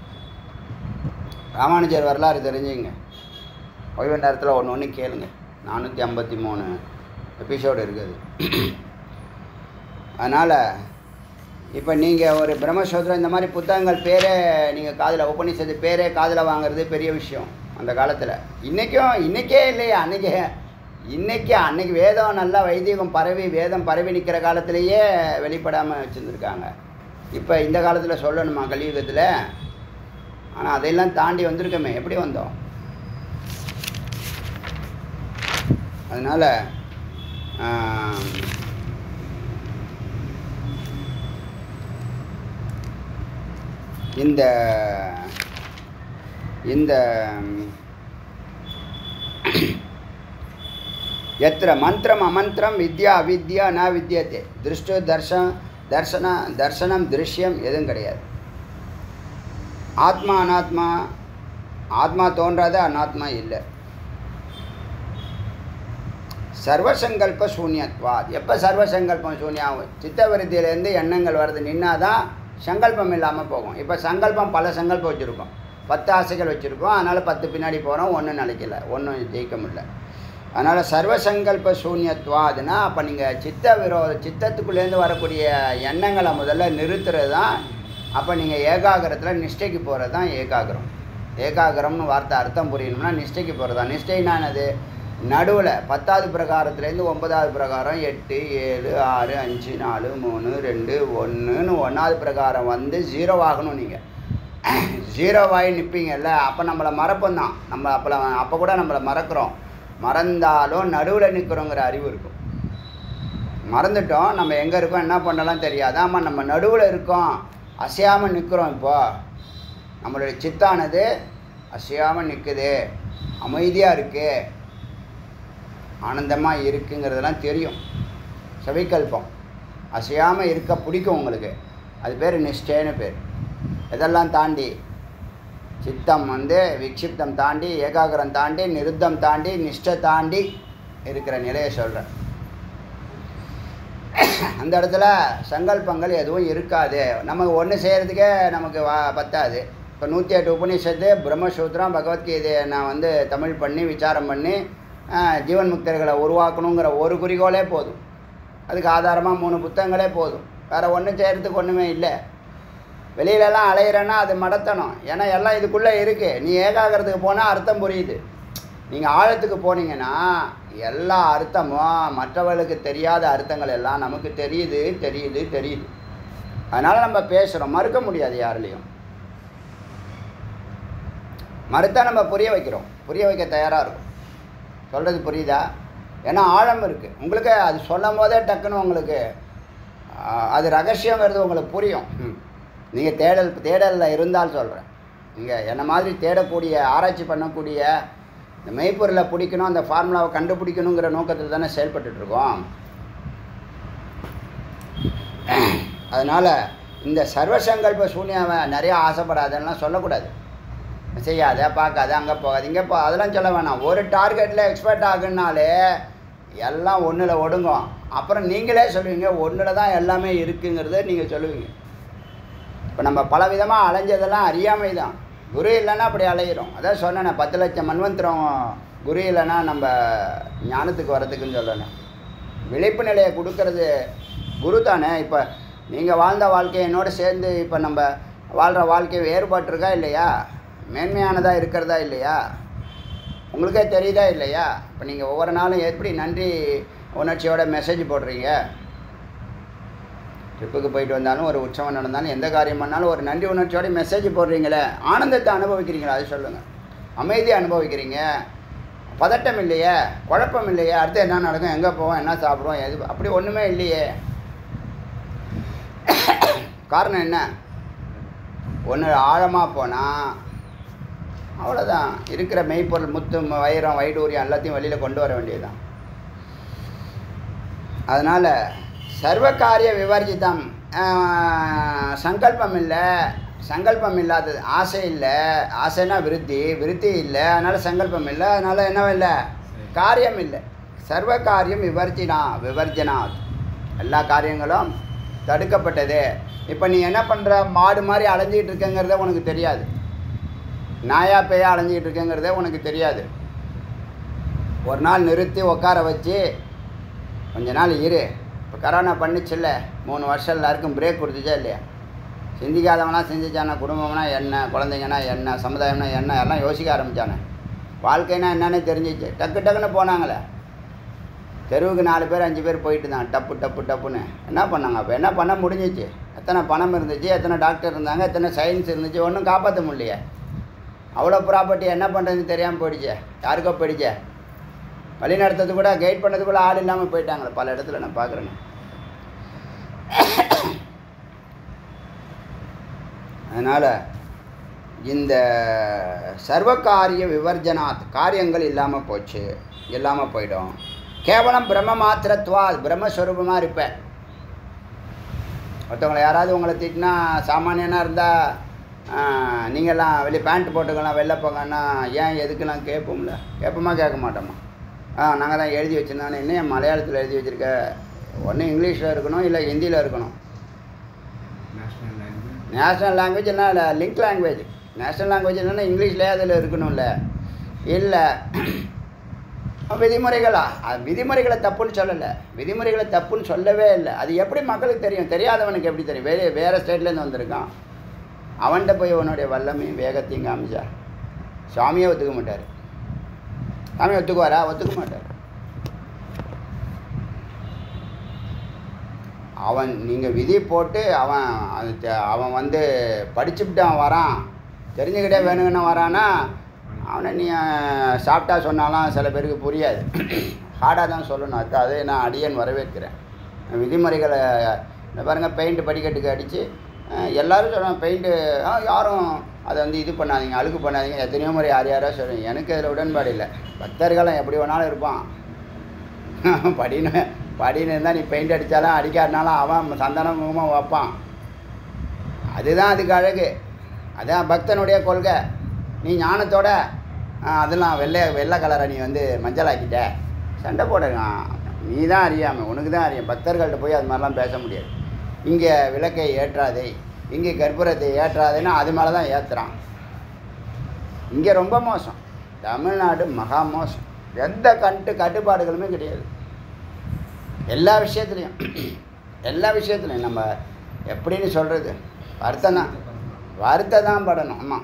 ராமானுஜர் வரலாறு தெரிஞ்சுங்க ஓய்வு நேரத்தில் ஒன்று ஒன்று கேளுங்க நானூற்றி ஐம்பத்தி மூணு எபிசோடு இருக்குது அதனால் இப்போ நீங்கள் ஒரு பிரம்மசோத்திரம் இந்த மாதிரி புத்தகங்கள் பேரே நீங்கள் காதில் உபநிஷத்து பேரே காதில் வாங்குறது பெரிய விஷயம் அந்த காலத்தில் இன்றைக்கும் இன்றைக்கே இல்லையா அன்றைக்கி இன்றைக்கி அன்னைக்கு வேதம் நல்லா வைதிகம் பரவி வேதம் பரவி நிற்கிற காலத்திலேயே வெளிப்படாமல் வச்சுருந்துருக்காங்க இப்போ இந்த காலத்தில் சொல்லணுமா கலியுகத்தில் ஆனால் அதையெல்லாம் தாண்டி வந்திருக்கோமே எப்படி வந்தோம் அதனால் இந்த இந்த எத்திர மந்திரம் அமந்திரம் வித்யா அவித்யா ந வித்தியத்தை திருஷ்டு தர்ஷன தர்சன தர்சனம் திருஷ்யம் எதுவும் கிடையாது ஆத்மா அனாத்மா ஆத்மா தோன்றாத அனாத்மா இல்லை சர்வசங்கல்ப சூன்யத்வாத் எப்போ சர்வசங்கல்பம் சூன்யாகும் சித்தவருத்தியிலேருந்து எண்ணங்கள் வர்றது நின்னாதான் சங்கல்பம் இல்லாமல் போகும் இப்போ சங்கல்பம் பல சங்கல்பம் வச்சுருக்கோம் பத்து ஆசைகள் வச்சுருக்கோம் அதனால் பத்து பின்னாடி போகிறோம் ஒன்றும் நினைக்கல ஒன்றும் ஜெயிக்க முடியல அதனால் சர்வசங்கல்ப சூன்யத்வாதுன்னா அப்போ நீங்கள் சித்த விரோத சித்தத்துக்குள்ளேருந்து வரக்கூடிய எண்ணங்களை முதல்ல நிறுத்துறது தான் அப்போ நீங்கள் ஏகாகிரத்தில் நிஷ்டைக்கு போகிறது தான் ஏகாகிரம் ஏகாகிரம்னு வார்த்தை அர்த்தம் புரியணும்னா நிஷ்டைக்கு போகிறது தான் நிஷ்டைனா என்னது நடுவில் பத்தாவது பிரகாரத்துலேருந்து ஒன்பதாவது பிரகாரம் எட்டு ஏழு ஆறு அஞ்சு நாலு மூணு ரெண்டு ஒன்றுன்னு ஒன்றாவது பிரகாரம் வந்து ஜீரோ ஆகணும் நீங்கள் ஜீரோவாகி நிற்பீங்கல்ல அப்போ நம்மளை மறப்போம் தான் நம்ம அப்போ அப்போ கூட நம்மளை மறக்கிறோம் மறந்தாலும் நடுவில் நிற்கிறோங்கிற அறிவு இருக்கும் மறந்துட்டோம் நம்ம எங்கே இருக்கோம் என்ன பண்ணலாம் தெரியாது ஆமாம் நம்ம நடுவில் இருக்கோம் அசையாமல் நிற்கிறோம் இப்போ நம்மளுடைய சித்தானது அசையாமல் நிற்குது அமைதியாக இருக்குது ஆனந்தமாக இருக்குங்கிறதெல்லாம் தெரியும் செவிக்கல்பம் அசையாமல் இருக்க பிடிக்கும் உங்களுக்கு அது பேர் நிஷ்டேன்னு பேர் இதெல்லாம் தாண்டி சித்தம் வந்து விக்ஷிப்தம் தாண்டி ஏகாகிரம் தாண்டி நிருத்தம் தாண்டி நிஷ்டை தாண்டி இருக்கிற நிலையை சொல்கிறேன் அந்த இடத்துல சங்கல்பங்கள் எதுவும் இருக்காது நமக்கு ஒன்று செய்கிறதுக்கே நமக்கு வா பத்தாது இப்போ நூற்றி எட்டு உபநிஷத்து பிரம்மசூத்திரம் பகவத்கீதையை நான் வந்து தமிழ் பண்ணி விசாரம் பண்ணி ஜீவன் முக்தர்களை உருவாக்கணுங்கிற ஒரு குறிக்கோளே போதும் அதுக்கு ஆதாரமாக மூணு புத்தகங்களே போதும் வேறு ஒன்றும் செய்கிறதுக்கு ஒன்றுமே இல்லை வெளியிலலாம் அலையிறேன்னா அது மடத்தணும் ஏன்னா எல்லாம் இதுக்குள்ளே இருக்குது நீ ஏகாகிறதுக்கு போனால் அர்த்தம் புரியுது நீங்கள் ஆழத்துக்கு போனீங்கன்னா எல்லா அர்த்தமும் மற்றவர்களுக்கு தெரியாத அர்த்தங்கள் எல்லாம் நமக்கு தெரியுது தெரியுது தெரியுது அதனால் நம்ம பேசுகிறோம் மறுக்க முடியாது யாருலேயும் மறுத்தா நம்ம புரிய வைக்கிறோம் புரிய வைக்க தயாராக இருக்கும் சொல்கிறது புரியுதா ஏன்னா ஆழம் இருக்குது உங்களுக்கு அது சொல்லும் போதே டக்குன்னு உங்களுக்கு அது ரகசியங்கிறது உங்களுக்கு புரியும் நீங்கள் தேடல் தேடலில் இருந்தால் சொல்கிறேன் நீங்கள் என்ன மாதிரி தேடக்கூடிய ஆராய்ச்சி பண்ணக்கூடிய இந்த மெய்ப்பொருளை பிடிக்கணும் அந்த ஃபார்முலாவை கண்டுபிடிக்கணுங்கிற நோக்கத்தில் தானே செயல்பட்டுருக்கோம் அதனால் இந்த சர்வசங்கல்ப சூன்யாவை நிறையா ஆசைப்படாதெல்லாம் சொல்லக்கூடாது செய்யாத பார்க்காத அங்கே போகாது இங்கே போ அதெல்லாம் சொல்ல வேணாம் ஒரு டார்கெட்டில் எக்ஸ்பர்ட் ஆகுனாலே எல்லாம் ஒன்றில் ஒடுங்கும் அப்புறம் நீங்களே சொல்லுவீங்க ஒன்றில் தான் எல்லாமே இருக்குங்கிறத நீங்கள் சொல்லுவீங்க இப்போ நம்ம பல விதமாக அலைஞ்சதெல்லாம் அறியாமை தான் குரு இல்லைன்னா அப்படி அலையிறோம் அதான் சொன்னேனே பத்து லட்சம் மண்வந்திரம் குரு இல்லைன்னா நம்ம ஞானத்துக்கு வரதுக்குன்னு சொல்லணும் விழிப்பு நிலையை கொடுக்கறது குரு தானே இப்போ நீங்கள் வாழ்ந்த வாழ்க்கை என்னோட சேர்ந்து இப்போ நம்ம வாழ்கிற வாழ்க்கை வேறுபட்டிருக்கா இல்லையா மேன்மையானதாக இருக்கிறதா இல்லையா உங்களுக்கே தெரியுதா இல்லையா இப்போ நீங்கள் ஒவ்வொரு நாளும் எப்படி நன்றி உணர்ச்சியோட மெசேஜ் போடுறீங்க ட்ரிப்புக்கு போயிட்டு வந்தாலும் ஒரு உற்சவம் நடந்தாலும் எந்த காரியம் பண்ணாலும் ஒரு நன்றி உணர்ச்சியோட மெசேஜ் போடுறீங்களே ஆனந்தத்தை அனுபவிக்கிறீங்களா அது சொல்லுங்கள் அமைதியை அனுபவிக்கிறீங்க பதட்டம் இல்லையே குழப்பம் இல்லையே அடுத்து என்ன நடக்கும் எங்கே போவோம் என்ன சாப்பிடுவோம் எது அப்படி ஒன்றுமே இல்லையே காரணம் என்ன ஒன்று ஆழமாக போனால் அவ்வளோதான் இருக்கிற மெய்ப்பொருள் முத்து வைரம் வைடூரியம் எல்லாத்தையும் வெளியில் கொண்டு வர வேண்டியதுதான் அதனால் சர்வகாரிய விவர்ஜிதம் ஆஹ், சங்கல்பம் இல்லை சங்கல்பம் இல்லாதது ஆசை இல்லை ஆசைனா விருத்தி விருத்தி இல்லை அதனால் சங்கல்பம் இல்லை அதனால் என்ன இல்லை காரியம் இல்லை சர்வ காரியம் விவர்ஜினா விவர்ஜனாத் எல்லா காரியங்களும் தடுக்கப்பட்டது இப்போ நீ என்ன பண்ணுற மாடு மாதிரி அலைஞ்சிக்கிட்டு இருக்கங்கிறதே உனக்கு தெரியாது நாயா பேயா அலைஞ்சிக்கிட்டு இருக்கங்கிறதே உனக்கு தெரியாது ஒரு நாள் நிறுத்தி உட்கார வச்சு கொஞ்ச நாள் இரு இப்போ கரோனா பண்ணிச்சுல்ல மூணு வருஷம் எல்லாருக்கும் பிரேக் கொடுத்துச்சா இல்லையா சிந்திக்காதவனா சிந்திச்சானா குடும்பம்னா என்ன குழந்தைங்கன்னா என்ன சமுதாயம்னா என்ன எல்லாம் யோசிக்க ஆரம்பித்தானே வாழ்க்கைனா என்னன்னு தெரிஞ்சிச்சு டக்கு டக்குன்னு போனாங்களே தெருவுக்கு நாலு பேர் அஞ்சு பேர் போயிட்டு தான் டப்பு டப்பு டப்புன்னு என்ன பண்ணாங்க அப்போ என்ன பண்ண முடிஞ்சிச்சு எத்தனை பணம் இருந்துச்சு எத்தனை டாக்டர் இருந்தாங்க எத்தனை சயின்ஸ் இருந்துச்சு ஒன்றும் காப்பாற்ற முடியலையே அவ்வளோ ப்ராப்பர்ட்டி என்ன பண்ணுறதுன்னு தெரியாமல் போயிடுச்சே யாருக்கோ போயிடுச்சே வழி நடத்துறது கூட கைட் பண்ணது கூட ஆள் இல்லாமல் போயிட்டாங்களே பல இடத்துல நான் பார்க்குறேன்னு அதனால் இந்த சர்வகாரிய விவர்ஜனாத் காரியங்கள் இல்லாமல் போச்சு இல்லாமல் போயிடும் கேவலம் பிரம்ம மாத்திரத்துவா பிரம்மஸ்வரூபமாக இருப்பேன் ஒருத்தவங்களை யாராவது உங்களை திட்டினா சாமானியனாக இருந்தால் நீங்கள்லாம் வெளியே பேண்ட் போட்டுக்கலாம் வெளில போங்கன்னா ஏன் எதுக்கெல்லாம் கேட்போம்ல கேட்போமா கேட்க மாட்டோமா ஆ நாங்கள் தான் எழுதி வச்சுருந்தோம் என்ன ஏன் மலையாளத்தில் எழுதி வச்சுருக்க ஒன்று இங்கிலீஷில் இருக்கணும் இல்லை ஹிந்தியில் இருக்கணும் நேஷ்னல் லாங்குவேஜ் நேஷ்னல் லாங்குவேஜ் என்ன லிங்க் லாங்குவேஜ் நேஷ்னல் லாங்குவேஜ் என்னன்னா இங்கிலீஷ்லேயே அதில் இருக்கணும்ல இல்லை விதிமுறைகளா அது விதிமுறைகளை தப்புன்னு சொல்லலை விதிமுறைகளை தப்புன்னு சொல்லவே இல்லை அது எப்படி மக்களுக்கு தெரியும் தெரியாதவனுக்கு எப்படி தெரியும் வேறு வேறு ஸ்டேட்லேருந்து வந்திருக்கான் அவன்கிட்ட போய் உன்னுடைய வல்லமையும் வேகத்தையும் காமிச்சா சுவாமியே ஒத்துக்க மாட்டார் சாமி ஒத்துக்குவாரா ஒத்துக்க மாட்டார் அவன் நீங்கள் விதி போட்டு அவன் அது தெ- அவன் வந்து படிச்சுவிட்டு அவன் வரான் தெரிஞ்சுக்கிட்டே வேணுங்கன்னு வரான்னா அவனை நீ அஹ், சாப்பிட்டா சொன்னாலும் சில பேருக்கு புரியாது ஹார்டாக தான் சொல்லணும் அது அதை நான் அடியேன் வரவேற்கிறேன் விதிமுறைகளை இந்த பாருங்கள் பெயிண்ட் படிக்கட்டுக்கு அடித்து எல்லோரும் சொல்லுவாங்க பெயிண்ட்டு யாரும் அதை வந்து இது பண்ணாதீங்க அழுக்கு பண்ணாதீங்க எத்தனையோ முறை யார் யாரோ சொல்லுங்க எனக்கு அதில் உடன்பாடு இல்லை பக்தர்களும் எப்படி வேணாலும் இருப்பான் படின்னு படின்னு இருந்தால் நீ பெயிண்ட் அடித்தாலும் அடிக்காட்டினாலும் அவன் சந்தன குங்குமம் வைப்பான் அதுதான் அதுக்கு அழகு அதான் பக்தனுடைய கொள்கை நீ ஞானத்தோட ஆ, அதெல்லாம் வெள்ளை வெள்ளை கலரை நீ வந்து மஞ்சள் ஆக்கிட்ட சண்டை போடுங்க நீ தான் அறியாமல் உனக்கு தான் அறியும் பக்தர்கள்ட்ட போய் அது மாதிரிலாம் பேச முடியாது இங்கே விளக்கை ஏற்றாதே இங்கே கற்பூரத்தை ஏற்றாதேன்னா அது மேலே தான் ஏற்றுறான் இங்கே ரொம்ப மோசம் தமிழ்நாடு மகா மோசம் எந்த கட்டு கட்டுப்பாடுகளுமே கிடையாது எல்லா விஷயத்துலையும் எல்லா விஷயத்துலையும் நம்ம எப்படின்னு சொல்கிறது வருத்தம் தான் வருத்தம் தான் படணும் ஆமாம்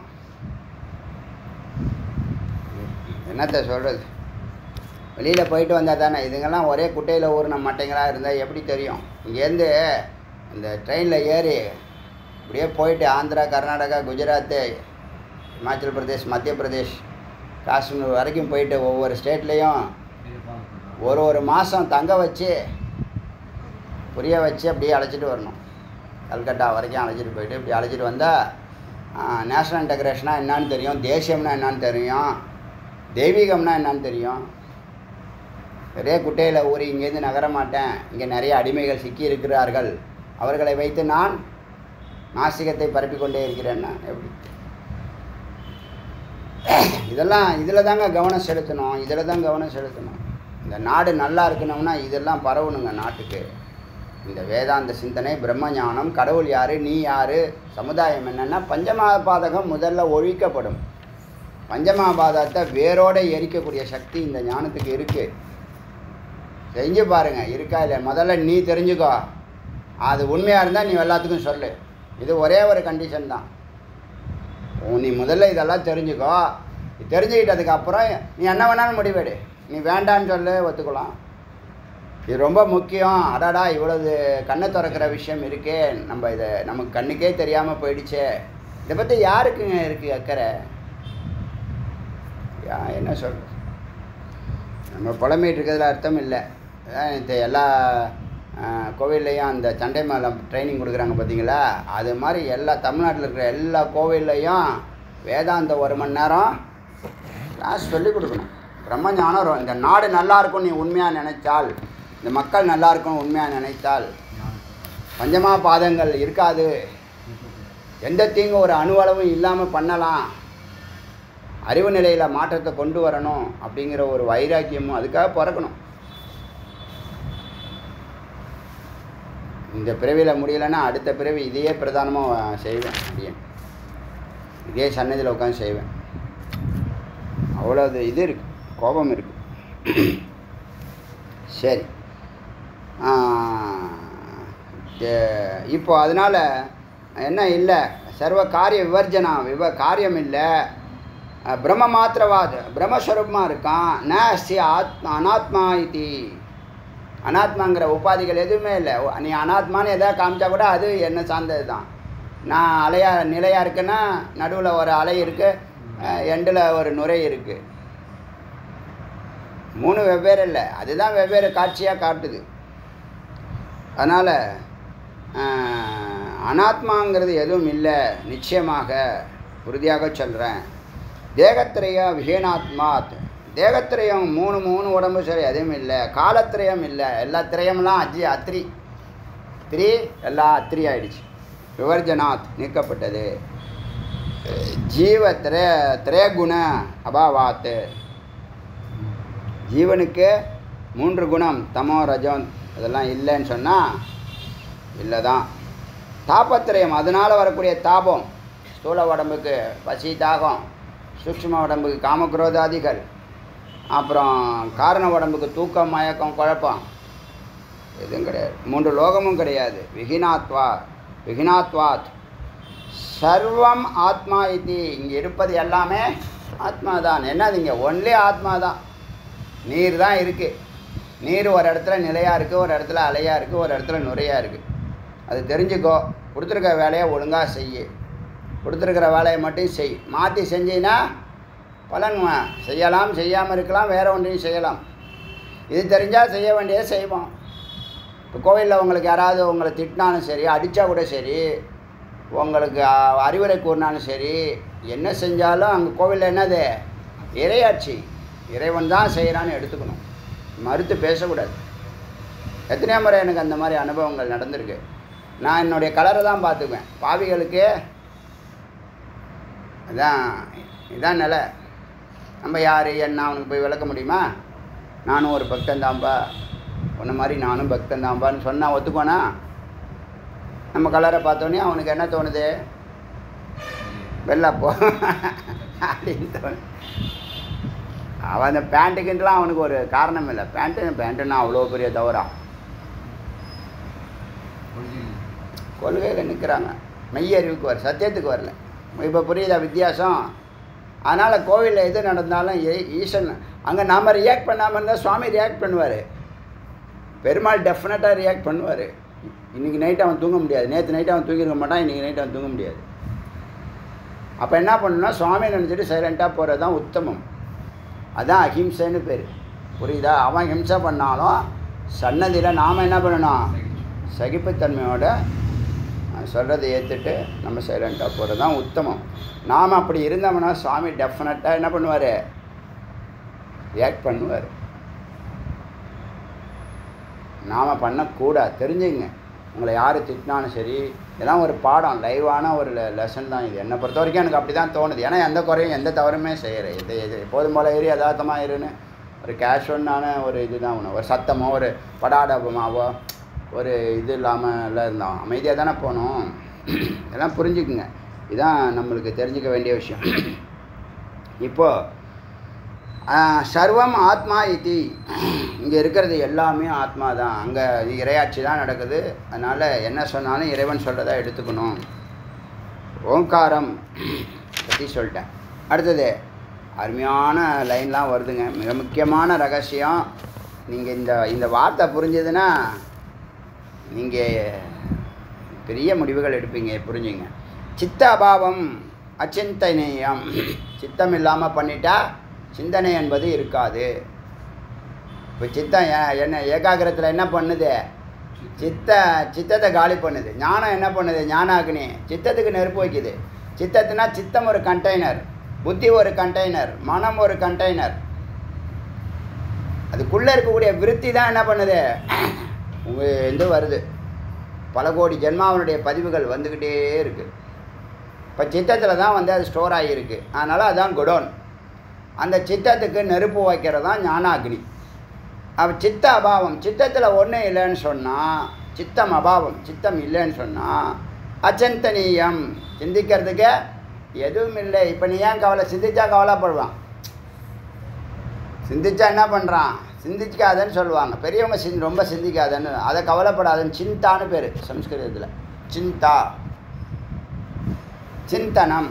என்னத்த சொல்கிறது வெளியில் போயிட்டு வந்தால் தானே இதுங்கெல்லாம் ஒரே குட்டையில் ஊறின மட்டைங்களாக இருந்தால் எப்படி தெரியும் இங்கேருந்து இந்த ட்ரெயினில் ஏறி இப்படியே போயிட்டு ஆந்திரா கர்நாடகா குஜராத்து இமாச்சல் பிரதேஷ் மத்திய பிரதேஷ் காஷ்மீர் வரைக்கும் போயிட்டு ஒவ்வொரு ஸ்டேட்லேயும் ஒரு ஒரு மாதம் தங்க வச்சு புரிய வச்சு அப்படியே அழைச்சிட்டு வரணும் கல்கட்டா வரைக்கும் அழைச்சிட்டு போயிட்டு இப்படி அழைச்சிட்டு வந்தால் நேஷ்னல் இன்டகிரேஷனாக என்னான்னு தெரியும் தேசியம்னா என்னான்னு தெரியும் தெய்வீகம்னா என்னான்னு தெரியும் ஒரே குட்டையில் ஊறி இங்கேருந்து நகர மாட்டேன் இங்கே நிறைய அடிமைகள் சிக்கி இருக்கிறார்கள் அவர்களை வைத்து நான் நாசிகத்தை பரப்பிக் கொண்டே இருக்கிறேன்னா எப்படி இதெல்லாம் இதில் தாங்க கவனம் செலுத்தணும் இதில் தான் கவனம் செலுத்தணும் இந்த நாடு நல்லா இருக்கணும்னா இதெல்லாம் பரவணுங்க நாட்டுக்கு இந்த வேதாந்த சிந்தனை பிரம்ம ஞானம் கடவுள் யார் நீ யார் சமுதாயம் என்னென்னா பஞ்சமபாதகம் முதல்ல ஒழிக்கப்படும் பஞ்சமபாதத்தை வேரோட எரிக்கக்கூடிய சக்தி இந்த ஞானத்துக்கு இருக்குது செஞ்சு பாருங்க இருக்கா இல்லை முதல்ல நீ தெரிஞ்சுக்கோ அது உண்மையாக இருந்தால் நீ எல்லாத்துக்கும் சொல்லு இது ஒரே ஒரு கண்டிஷன் தான் உன் நீ முதல்ல இதெல்லாம் தெரிஞ்சுக்கோ தெரிஞ்சுக்கிட்டதுக்கு அப்புறம் நீ என்ன வேணாலும் முடிவெடு நீ வேண்டான்னு சொல்லு ஒத்துக்கலாம் இது ரொம்ப முக்கியம் அடாடா இவ்வளவு கண்ணை திறக்கிற விஷயம் இருக்கே நம்ம இதை நமக்கு கண்ணுக்கே தெரியாமல் போயிடுச்சே இதை பற்றி யாருக்குங்க இருக்குது அக்கறை யா என்ன சொல்கிறது நம்ம புலம்பிகிட்டு இருக்கிறதுல அர்த்தம் இல்லை அதான் இந்த எல்லா ஆஹ், கோவில்லையும் அந்த சண்டை மேளம் ட்ரைனிங் கொடுக்குறாங்க பார்த்தீங்களா அது மாதிரி எல்லா தமிழ்நாட்டில் இருக்கிற எல்லா கோவில்லையும் வேதாந்த ஒரு மணி நேரம் கிளாஸ் சொல்லிக் கொடுக்கணும் பிரம்மஞானம் ரொ- இந்த நாடு நல்லா இருக்கும் நீ உண்மையாக நினைச்சால் இந்த மக்கள் நல்லா இருக்கும் உண்மையாக நினைத்தால் பஞ்சமா பாதங்கள் இருக்காது எந்த தீங்கும் ஒரு அணுவளவும் இல்லாமல் பண்ணலாம் அறிவு நிலையில் மாற்றத்தை கொண்டு வரணும் அப்படிங்கிற ஒரு வைராக்கியமும் அதுக்காக பிறக்கணும் இந்த பிறவியில் முடியலைன்னா அடுத்த பிறவி இதையே பிரதானமாக செய்வேன் அடியேன் இதே சன்னதியில் உட்காந்து செய்வேன் அவ்வளோ அது இது இருக்கு கோபம் இருக்கு சரி ஆ, தே- இப்போ அதனால் என்ன இல்லை சர்வ காரிய விவர்ஜனா விவ காரியம் இல்லை அஹ், பிரம்ம மாத்திரவாத் பிரம்மஸ்வரூபமாக இருக்கான் ந அஸ்தி ஆத்மா அனாத்மா இது அனாத்மாங்கிற உபாதிகள் எதுவுமே இல்லை ஒ- நீ அனாத்மான்னு எதாவது காமிச்சா கூட அது என்ன சார்ந்தது தான் நான் அலையா நிலையாக இருக்குன்னா நடுவில் ஒரு அலை இருக்குது எண்டில் ஒரு நுரை இருக்குது மூணு வெவ்வேறு இல்லை அதுதான் வெவ்வேறு காட்சியாக காட்டுது அதனால் அனாத்மாங்கிறது எதுவும் இல்லை நிச்சயமாக உறுதியாக சொல்கிறேன் தேகத்திரைய விஷயனாத்மாத் தேகத்திரயம் மூணு மூணு உடம்பு சரி எதுவும் இல்லை காலத்திரயம் இல்லை எல்லா திரயம்லாம் அஜி அத்ரி த்ரீ எல்லாம் அத்ரி ஆயிடுச்சு விவர்ஜனாத் நீக்கப்பட்டது ஜீவ திரே திரேகுண அபாவாத்து ஜீவனுக்கு மூன்று குணம் தமோ ரஜம் இதெல்லாம் இல்லைன்னு சொன்னால் இல்லை தான் தாபத்திரயம் அதனால் வரக்கூடிய தாபம் ஸ்தூல உடம்புக்கு பசி தாகம் சூக்ஷ்ம உடம்புக்கு காமக்ரோதாதிகள் அப்புறம் காரண உடம்புக்கு தூக்கம் மயக்கம் குழப்பம் எதுவும் கிடையாது மூன்று லோகமும் கிடையாது விகினாத்வா விகினாத்வாத் சர்வம் ஆத்மா இது இங்கே இருப்பது எல்லாமே ஆத்மா தான் என்னது இங்கே ஒன்லி ஆத்மா தான் நீர் தான் இருக்குது நீர் ஒரு இடத்துல நிலையாக இருக்குது ஒரு இடத்துல அலையாக இருக்குது ஒரு இடத்துல நுரையாக இருக்குது அது தெரிஞ்சுக்கோ கொடுத்துருக்க வேலையை ஒழுங்காக செய்யு கொடுத்துருக்கிற வேலையை மட்டும் செய் மாற்றி செஞ்சீங்கன்னா பலன் வ- செய்யலாம் செய்யாமல் இருக்கலாம் வேறு ஒன்றையும் செய்யலாம் இது தெரிஞ்சால் செய்ய வேண்டியதை செய்வோம் இப்போ கோவிலில் உங்களுக்கு யாராவது உங்களை திட்டினாலும் சரி அடித்தா கூட சரி உங்களுக்கு அ, அறிவுரை கூறினாலும் சரி என்ன செஞ்சாலும் அங்கே கோவிலில் என்னது இறையாட்சி இறைவன் தான் செய்கிறான்னு எடுத்துக்கணும் மறுத்து பேசக்கூடாது எத்தனையோ முறை எனக்கு அந்த மாதிரி அனுபவங்கள் நடந்திருக்கு நான் என்னுடைய கலரை தான் பார்த்துக்குவேன் பாவிகளுக்கு அதான் இதான் நிலை நம்ம யார் என்ன அவனுக்கு போய் விளக்க முடியுமா நானும் ஒரு பக்தன் தான்பா உன்ன மாதிரி நானும் பக்தன் தான்பான்னு சொன்னால் ஒத்துக்குவானா நம்ம கலரை பார்த்தோன்னே அவனுக்கு என்ன தோணுது வெளில போ அப்படின்னு தோணு அவன் அந்த பேண்ட்டுக்குன்ட்டுலாம் அவனுக்கு ஒரு காரணம் இல்லை பேண்ட்டு பேண்ட்டுன்னா அவ்வளோ பெரிய தவறா கொள்கையில் நிற்கிறாங்க மெய்யறிவுக்கு வர சத்தியத்துக்கு வரல இப்போ புரியுதா வித்தியாசம் அதனால் கோவிலில் எது நடந்தாலும் ஈ- ஈசன் அங்கே நாம் ரியாக்ட் பண்ணாமல் இருந்தால் சுவாமி ரியாக்ட் பண்ணுவார் பெருமாள் டெஃபினட்டாக ரியாக்ட் பண்ணுவார் இன்றைக்கி நைட் அவன் தூங்க முடியாது நேற்று நைட் அவன் தூங்கிருக்க மாட்டான் இன்றைக்கி நைட் அவன் தூங்க முடியாது அப்போ என்ன பண்ணணும்னா சுவாமி நினச்சிட்டு சைலண்ட்டாக போகிறது தான் உத்தமம் அதான் அஹிம்சைன்னு பேர் புரியுதா அவன் ஹிம்சை பண்ணாலும் சன்னதியில் நாம் என்ன பண்ணணும் சகிப்புத்தன்மையோட சொல்கிறத ஏற்றுட்டு நம்ம சைலண்ட்டாக போகிறது தான் உத்தமம் நாம் அப்படி இருந்தோம்னா சுவாமி டெஃபினட்டாக என்ன பண்ணுவார் ரியாக்ட் பண்ணுவார் நாம் பண்ணக்கூடாது தெரிஞ்சுங்க உங்களை யார் திட்டினாலும் சரி இதெல்லாம் ஒரு பாடம் லைவான ஒரு லெசன் தான் இது என்னை பொறுத்த வரைக்கும் எனக்கு அப்படி தான் தோணுது ஏன்னா எந்த குறையும் எந்த தவறுமே செய்கிறேன் இது இது எப்போதும் போல ஏறி யதார்த்தமாக இருன்னு ஒரு கேஷுவலான ஒரு இதுதான் ஒன்று ஒரு சத்தமோ ஒரு படாடபமாவோ ஒரு இது இல்லாமல் எல்லாம் இருந்தோம் அமைதியாக தானே போகணும் இதெல்லாம் புரிஞ்சுக்குங்க இதுதான் நம்மளுக்கு தெரிஞ்சுக்க வேண்டிய விஷயம் இப்போது சர்வம் ஆத்மா இதி இங்கே இருக்கிறது எல்லாமே ஆத்மா தான் அங்கே இறையாட்சி தான் நடக்குது அதனால் என்ன சொன்னாலும் இறைவன் சொல்கிறதா எடுத்துக்கணும் ஓங்காரம் பற்றி சொல்லிட்டேன் அடுத்தது அருமையான லைன்லாம் வருதுங்க மிக முக்கியமான ரகசியம் நீங்கள் இந்த இந்த வார்த்தை புரிஞ்சதுன்னா நீங்கள் பெரிய முடிவுகள் எடுப்பீங்க புரிஞ்சுங்க சித்த அபாவம் அச்சிந்தனேயம் சித்தம் இல்லாமல் பண்ணிட்டா சிந்தனை என்பது இருக்காது இப்போ சித்தம் ஏ- என்ன ஏகாகிரத்தில் என்ன பண்ணுது சித்த சித்தத்தை காலி பண்ணுது ஞானம் என்ன பண்ணுது ஞானாக்னி சித்தத்துக்கு நெருப்பு வைக்குது சித்தத்துனா சித்தம் ஒரு கண்டெய்னர் புத்தி ஒரு கண்டெய்னர் மனம் ஒரு கண்டெய்னர் அதுக்குள்ளே இருக்கக்கூடிய விருத்தி தான் என்ன பண்ணுது உங்கள் இது வருது பல கோடி ஜென்மாவனுடைய பதிவுகள் வந்துக்கிட்டே இருக்குது இப்போ சித்தத்தில் தான் வந்து அது ஸ்டோர் ஆகியிருக்கு அதனால் அதான் குடோன் அந்த சித்தத்துக்கு நெருப்பு வைக்கிறது தான் ஞானாக்னி அப்போ சித்த அபாவம் சித்தத்தில் ஒன்றும் இல்லைன்னு சொன்னால் சித்தம் அபாவம் சித்தம் இல்லைன்னு சொன்னால் அச்சந்தனீயம் சிந்திக்கிறதுக்கு எதுவும் இல்லை இப்போ நீ ஏன் கவலை சிந்திச்சா கவலைப்படுவான் சிந்திச்சா என்ன பண்ணுறான் சிந்திக்காதன்னு சொல்லுவாங்க பெரியவங்க சிந்தி ரொம்ப சிந்திக்காதன்னு அதை கவலைப்படாதன்னு சிந்தான்னு பேர் சம்ஸ்கிருதத்தில் சிந்தா சிந்தனம்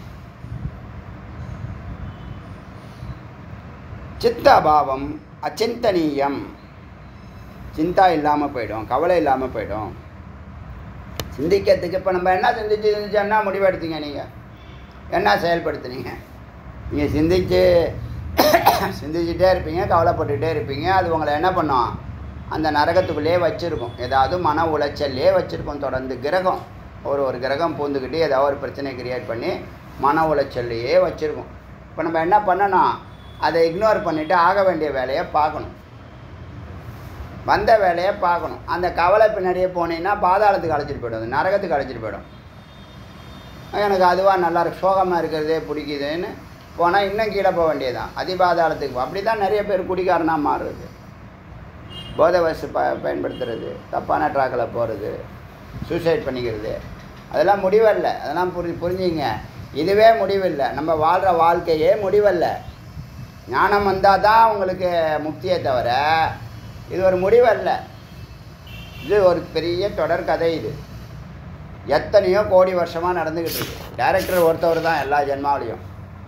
சித்தாபாவம் அச்சிந்தனீயம் சிந்தா இல்லாமல் போயிடும் கவலை இல்லாமல் போயிடும் சிந்திக்கிறதுக்கு இப்போ நம்ம என்ன சிந்திச்சு சிந்திச்சு என்ன முடிவெடுத்தீங்க நீங்கள் என்ன செயல்படுத்துனீங்க நீங்கள் சிந்திச்சு சிந்திச்சுட்டே இருப்பீங்க கவலைப்பட்டுட்டே இருப்பீங்க அது உங்களை என்ன பண்ணும் அந்த நரகத்துக்குள்ளேயே வச்சுருக்கும் ஏதாவது மன உளைச்சல்லே வச்சுருக்கும் தொடர்ந்து கிரகம் ஒரு ஒரு கிரகம் பூந்துக்கிட்டு ஏதாவது ஒரு பிரச்சனை கிரியேட் பண்ணி மன உளைச்சல்லையே வச்சுருக்கும் இப்போ நம்ம என்ன பண்ணணும் அதை இக்னோர் பண்ணிவிட்டு ஆக வேண்டிய வேலையை பார்க்கணும் வந்த வேலையை பார்க்கணும் அந்த கவலை பின்னாடியே போனீங்கன்னா பாதாளத்துக்கு அழைச்சிட்டு போயிடும் அது நரகத்துக்கு அழைச்சிட்டு போயிடும் எனக்கு அதுவாக நல்லா இருக்கு சோகமாக இருக்கிறதே பிடிக்குதுன்னு போனால் இன்னும் கீழே போக வேண்டியதுதான் அதிபாதாளத்துக்கு போ அப்படி தான் நிறைய பேர் குடிகாரனாக மாறுறது போதை வசு ப பயன்படுத்துறது தப்பான ட்ராக்கில் போகிறது சூசைட் பண்ணிக்கிறது அதெல்லாம் முடிவல்ல அதெல்லாம் புரி புரிஞ்சுங்க இதுவே முடிவில்லை நம்ம வாழ்கிற வாழ்க்கையே முடிவல்ல ஞானம் வந்தால் தான் உங்களுக்கு முக்தியே தவிர இது ஒரு முடிவல்ல இது ஒரு பெரிய தொடர் கதை இது எத்தனையோ கோடி வருஷமாக நடந்துக்கிட்டு இருக்கு டைரக்டர் ஒருத்தவர் தான் எல்லா ஜென்மாவிலையும்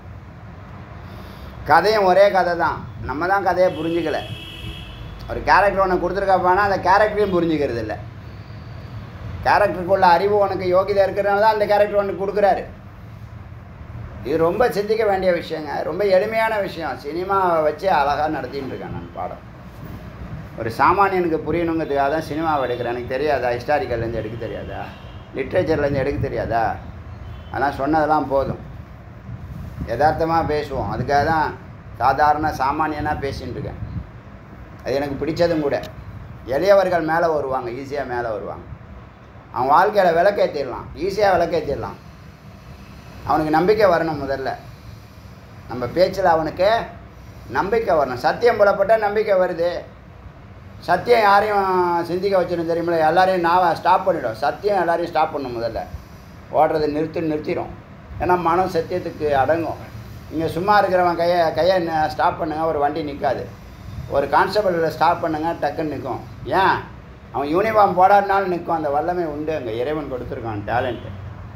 கதையும் ஒரே கதை தான் நம்ம தான் கதையை புரிஞ்சுக்கல ஒரு கேரக்டர் ஒன்று கொடுத்துருக்காப்பானா அந்த கேரக்டரையும் புரிஞ்சுக்கிறது இல்லை கேரக்டருக்குள்ள அறிவு உனக்கு யோகிதை இருக்கிறனால தான் அந்த கேரக்டர் ஒன்று கொடுக்குறாரு இது ரொம்ப சிந்திக்க வேண்டிய விஷயங்க ரொம்ப எளிமையான விஷயம் சினிமாவை வச்சு அழகாக நடத்தின்னு இருக்கேன் நான் பாடம் ஒரு சாமானியனுக்கு புரியணுங்கிறதுக்காக தான் சினிமாவை எடுக்கிறேன் எனக்கு தெரியாதா ஹிஸ்டாரிக்கல்லேருந்து எடுக்க தெரியாதா லிட்ரேச்சர்லேருந்து எடுக்க தெரியாதா அதெல்லாம் சொன்னதெல்லாம் போதும் யதார்த்தமாக பேசுவோம் அதுக்காக தான் சாதாரண சாமானியனாக பேசின்னு இருக்கேன் அது எனக்கு பிடிச்சதும் கூட எளியவர்கள் மேலே வருவாங்க ஈஸியாக மேலே வருவாங்க அவன் வாழ்க்கையில் விளக்கேற்றிடலாம் ஈஸியாக விளக்கேற்றிடலாம் அவனுக்கு நம்பிக்கை வரணும் முதல்ல நம்ம பேச்சில் அவனுக்கு நம்பிக்கை வரணும் சத்தியம் புலப்பட்டால் நம்பிக்கை வருது சத்தியம் யாரையும் சிந்திக்க வச்சிடும் தெரியுமில்ல எல்லாரையும் நான் ஸ்டாப் பண்ணிடும் சத்தியம் எல்லாரையும் ஸ்டாப் பண்ணும் முதல்ல ஓடுறதை நிறுத்தி நிறுத்திடும் ஏன்னா மனம் சத்தியத்துக்கு அடங்கும் இங்கே சும்மா இருக்கிறவன் கையை கையை ஸ்டாப் பண்ணுங்க ஒரு வண்டி நிற்காது ஒரு கான்ஸ்டபிளில் ஸ்டாப் பண்ணுங்க டக்குன்னு நிற்கும் ஏன் அவன் யூனிஃபார்ம் போடாதனாலும் நிற்கும் அந்த வல்லமை உண்டு அங்கே இறைவன் கொடுத்துருக்கான் டேலண்ட்டு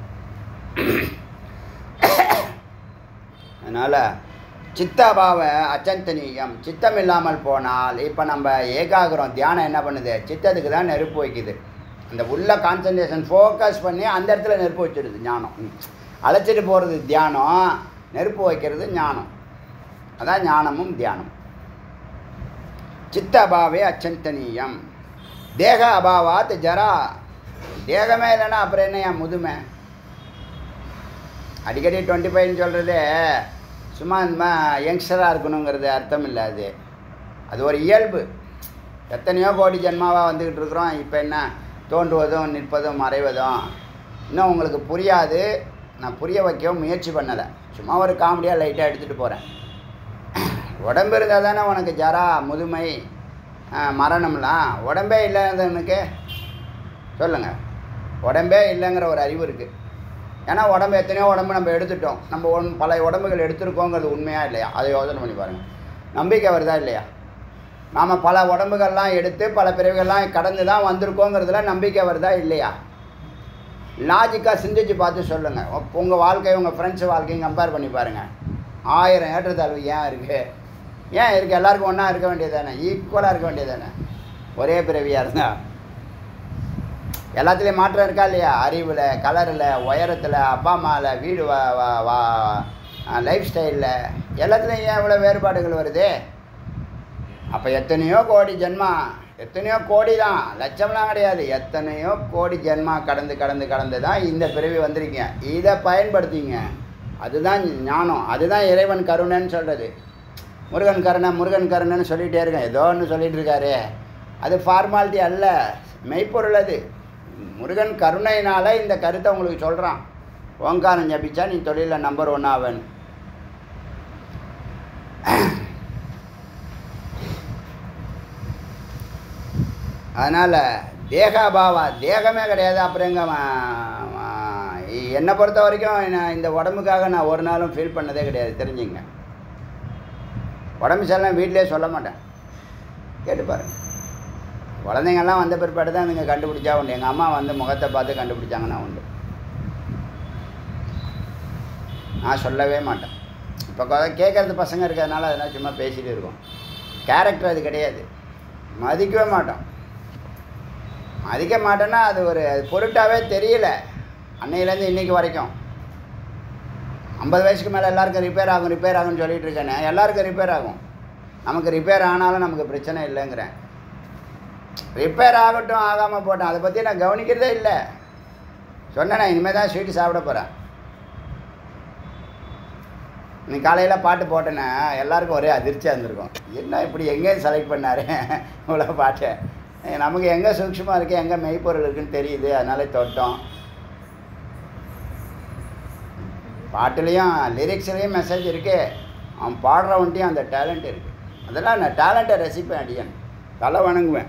அதனால் சித்தபாவ அச்சந்தனீயம் சித்தம் இல்லாமல் போனால் இப்போ நம்ம ஏகாகிரம் தியானம் என்ன பண்ணுது சித்தத்துக்கு தான் நெருப்பு வைக்குது அந்த உள்ள கான்சன்ட்ரேஷன் ஃபோக்கஸ் பண்ணி அந்த இடத்துல நெருப்பு வச்சிடுது ஞானம் ம். அழைச்சிட்டு போகிறது தியானம் நெருப்பு வைக்கிறது ஞானம் அதான் ஞானமும் தியானம் சித்த அபாவே அச்சந்தனீயம் தேக அபாவாத் ஜரா தேகமே இல்லைன்னா அப்புறம் என்ன என் முதுமை அடிக்கடி டுவெண்ட்டி ஃபைவ்னு சொல்கிறது சும்மா இந்த மாதிரி யங்ஸ்டராக இருக்கணுங்கிறது அர்த்தம் இல்லை அது அது ஒரு இயல்பு எத்தனையோ கோடி ஜென்மாவாக வந்துக்கிட்டு இருக்கிறோம் இப்போ என்ன தோன்றுவதும் நிற்பதும் மறைவதும் இன்னும் உங்களுக்கு புரியாது நான் புரிய வைக்கவும் முயற்சி பண்ணலை சும்மா ஒரு காமெடியாக லைட்டாக எடுத்துகிட்டு போகிறேன் உடம்பு இருந்தால் தானே உனக்கு ஜரா முதுமை ஆ, மரணம்லாம் உடம்பே இல்லாதவனுக்கு சொல்லுங்கள் உடம்பே இல்லைங்கிற ஒரு அறிவு இருக்குது ஏன்னா உடம்பு எத்தனையோ உடம்பு நம்ம எடுத்துட்டோம் நம்ம ஒன் பல உடம்புகள் எடுத்திருக்கோங்கிறது உண்மையா இல்லையா அதை யோசனை பண்ணி பாருங்கள் நம்பிக்கை வருதா இல்லையா நாம் பல உடம்புகள்லாம் எடுத்து பல பிறவிகள்லாம் கடந்து தான் வந்திருக்கோங்கிறதுல நம்பிக்கை வருதா இல்லையா லாஜிக்காக சிந்திச்சு பார்த்து சொல்லுங்கள் உங்கள் வாழ்க்கை உங்கள் ஃப்ரெண்ட்ஸ் வாழ்க்கையும் கம்பேர் பண்ணி பாருங்கள் ஆயிரம் ஏற்றத்தாழ்வு ஏன் இருக்குது ஏன் இருக்குது எல்லாருக்கும் ஒன்றா இருக்க வேண்டியது தானே ஈக்குவலாக இருக்க வேண்டியது தானே ஒரே பிறவியாக இருந்தா எல்லாத்துலேயும் மாற்றம் இருக்கா இல்லையா அறிவில் கலரில் உயரத்தில் அப்பா அம்மாவில் வீடு வா வா வா லைஃப் ஸ்டைலில் எல்லாத்துலேயும் ஏன் இவ்வளோ வேறுபாடுகள் வருது அப்போ எத்தனையோ கோடி ஜென்மா எத்தனையோ கோடி தான் லட்சம்லாம் கிடையாது எத்தனையோ கோடி ஜென்மா கடந்து கடந்து கடந்து தான் இந்த பிறவி வந்திருக்கீங்க இதை பயன்படுத்திங்க அதுதான் ஞானம் அதுதான் இறைவன் கருணைன்னு சொல்கிறது முருகன் கருணை முருகன் கருணைன்னு சொல்லிகிட்டே இருக்கேன் ஏதோ ஒன்று சொல்லிட்டு இருக்காரு அது ஃபார்மாலிட்டி அல்ல மெய்ப்பொருள் அது முருகன் கருணையினால இந்த கருத்தை உங்களுக்கு சொல்கிறான் ஓங்காரம் ஜபிச்சா நீ தொழிலில் நம்பர் ஒன் ஆவன் அதனால் தேகாபாவா தேகமே கிடையாது அப்புறம் எங்க ம- ம- என்னை பொறுத்த வரைக்கும் நான் இந்த உடம்புக்காக நான் ஒரு நாளும் ஃபீல் பண்ணதே கிடையாது தெரிஞ்சுங்க உடம்பு சரியில்லை வீட்டிலே சொல்ல மாட்டேன் கேட்டு பாருங்க குழந்தைங்கள்லாம் வந்த பிற்பாடு தான் இதுங்க கண்டுபிடிச்சா உண்டு எங்கள் அம்மா வந்து முகத்தை பார்த்து கண்டுபிடிச்சாங்கன்னா உண்டு நான் சொல்லவே மாட்டேன் இப்போ கேட்குறது பசங்க இருக்கிறதுனால அதெல்லாம் சும்மா பேசிகிட்டு இருக்கோம் கேரக்டர் அது கிடையாது மதிக்கவே மாட்டோம் மதிக்க மாட்டேன்னா அது ஒரு அது பொருட்டாவே தெரியல அன்னையிலேருந்து இன்னைக்கு வரைக்கும் ஐம்பது வயசுக்கு மேலே எல்லாருக்கும் ரிப்பேர் ஆகும் ரிப்பேர் ஆகும்னு சொல்லிட்டு இருக்கேனே எல்லாருக்கும் ரிப்பேர் ஆகும் நமக்கு ரிப்பேர் ஆனாலும் நமக்கு பிரச்சனை இல்லைங்கிறேன் ரிப்பேர் ஆகட்டும் ஆகாமல் போட்டோம் அதை பற்றி நான் கவனிக்கிறதே இல்லை சொன்னேன் இனிமேல் தான் ஸ்வீட்டு சாப்பிட போகிறேன் நீ காலையில் பாட்டு போட்டேன்னா எல்லாருக்கும் ஒரே அதிர்ச்சியாக இருந்திருக்கும் என்ன இப்படி எங்கே செலக்ட் பண்ணாரு இவ்வளோ பாட்டை ஏய், நமக்கு எங்கே சூக்ஷமாக இருக்குது எங்கே மெய்ப்பொருள் இருக்குன்னு தெரியுது அதனால தொட்டோம் பாட்டுலேயும் லிரிக்ஸ்லேயும் மெசேஜ் இருக்கு அவன் பாடுறவன்ட்டையும் அந்த டேலண்ட் இருக்குது அதெல்லாம் நான் டேலண்ட்டை ரசிப்பேன் அடியன் தலை வணங்குவேன்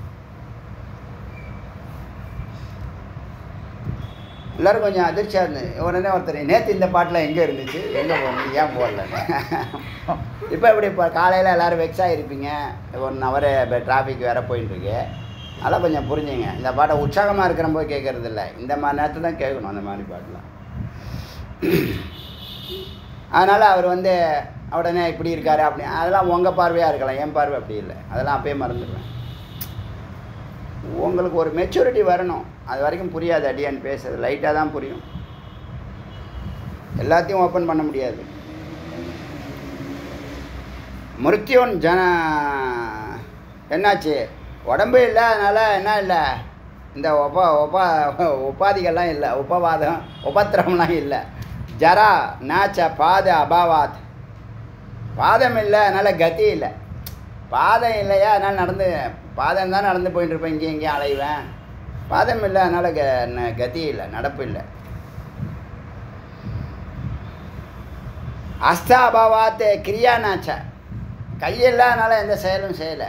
எல்லோரும் கொஞ்சம் அதிர்ச்சியாக இருந்தது உடனே ஒருத்தர் நேற்று இந்த பாட்டில் எங்கே இருந்துச்சு எங்கே போகணும் ஏன் போடல இப்போ இப்படி இப்போ காலையில் எல்லோரும் வெக்ஸ் ஆகிருப்பீங்க ஒன் ஹவர் இப்போ டிராஃபிக் வேறு போயிட்டுருக்கு அதெல்லாம் கொஞ்சம் புரிஞ்சுங்க இந்த பாட்டை உற்சாகமாக இருக்கிற போது கேட்குறது இல்லை இந்த மாதிரி நேரத்தில் தான் கேட்கணும் அந்த மாதிரி பாட்டெலாம் அதனால் அவர் வந்து உடனே இப்படி இருக்காரு அப்படி அதெல்லாம் உங்கள் பார்வையாக இருக்கலாம் என் பார்வை அப்படி இல்லை அதெல்லாம் அப்பயே மறந்துடுவேன் உங்களுக்கு ஒரு மெச்சூரிட்டி வரணும் அது வரைக்கும் புரியாது அடியான்னு பேசுறது லைட்டாக தான் புரியும் எல்லாத்தையும் ஓப்பன் பண்ண முடியாது மிருத்யோன் ஜன என்னாச்சு உடம்பு இல்லை அதனால் என்ன இல்லை இந்த உப உபா உபாதிகள்லாம் இல்லை உபவாதம் உபத்திரம்லாம் இல்லை ஜரா நாச்ச பாத அபாவாத் பாதம் இல்லை அதனால் கதி இல்லை பாதம் இல்லையா அதனால் நடந்து பாதம் தான் நடந்து போயிட்டு இருப்பேன் இங்கேயும் இங்கேயும் அலைவேன் பாதம் இல்லை அதனால் க ந- கதி இல்லை நடப்பு இல்லை அஸ்தா அபாவாத் கிரியா நாச்ச கையில்லை அதனால் எந்த செயலும் செய்யலை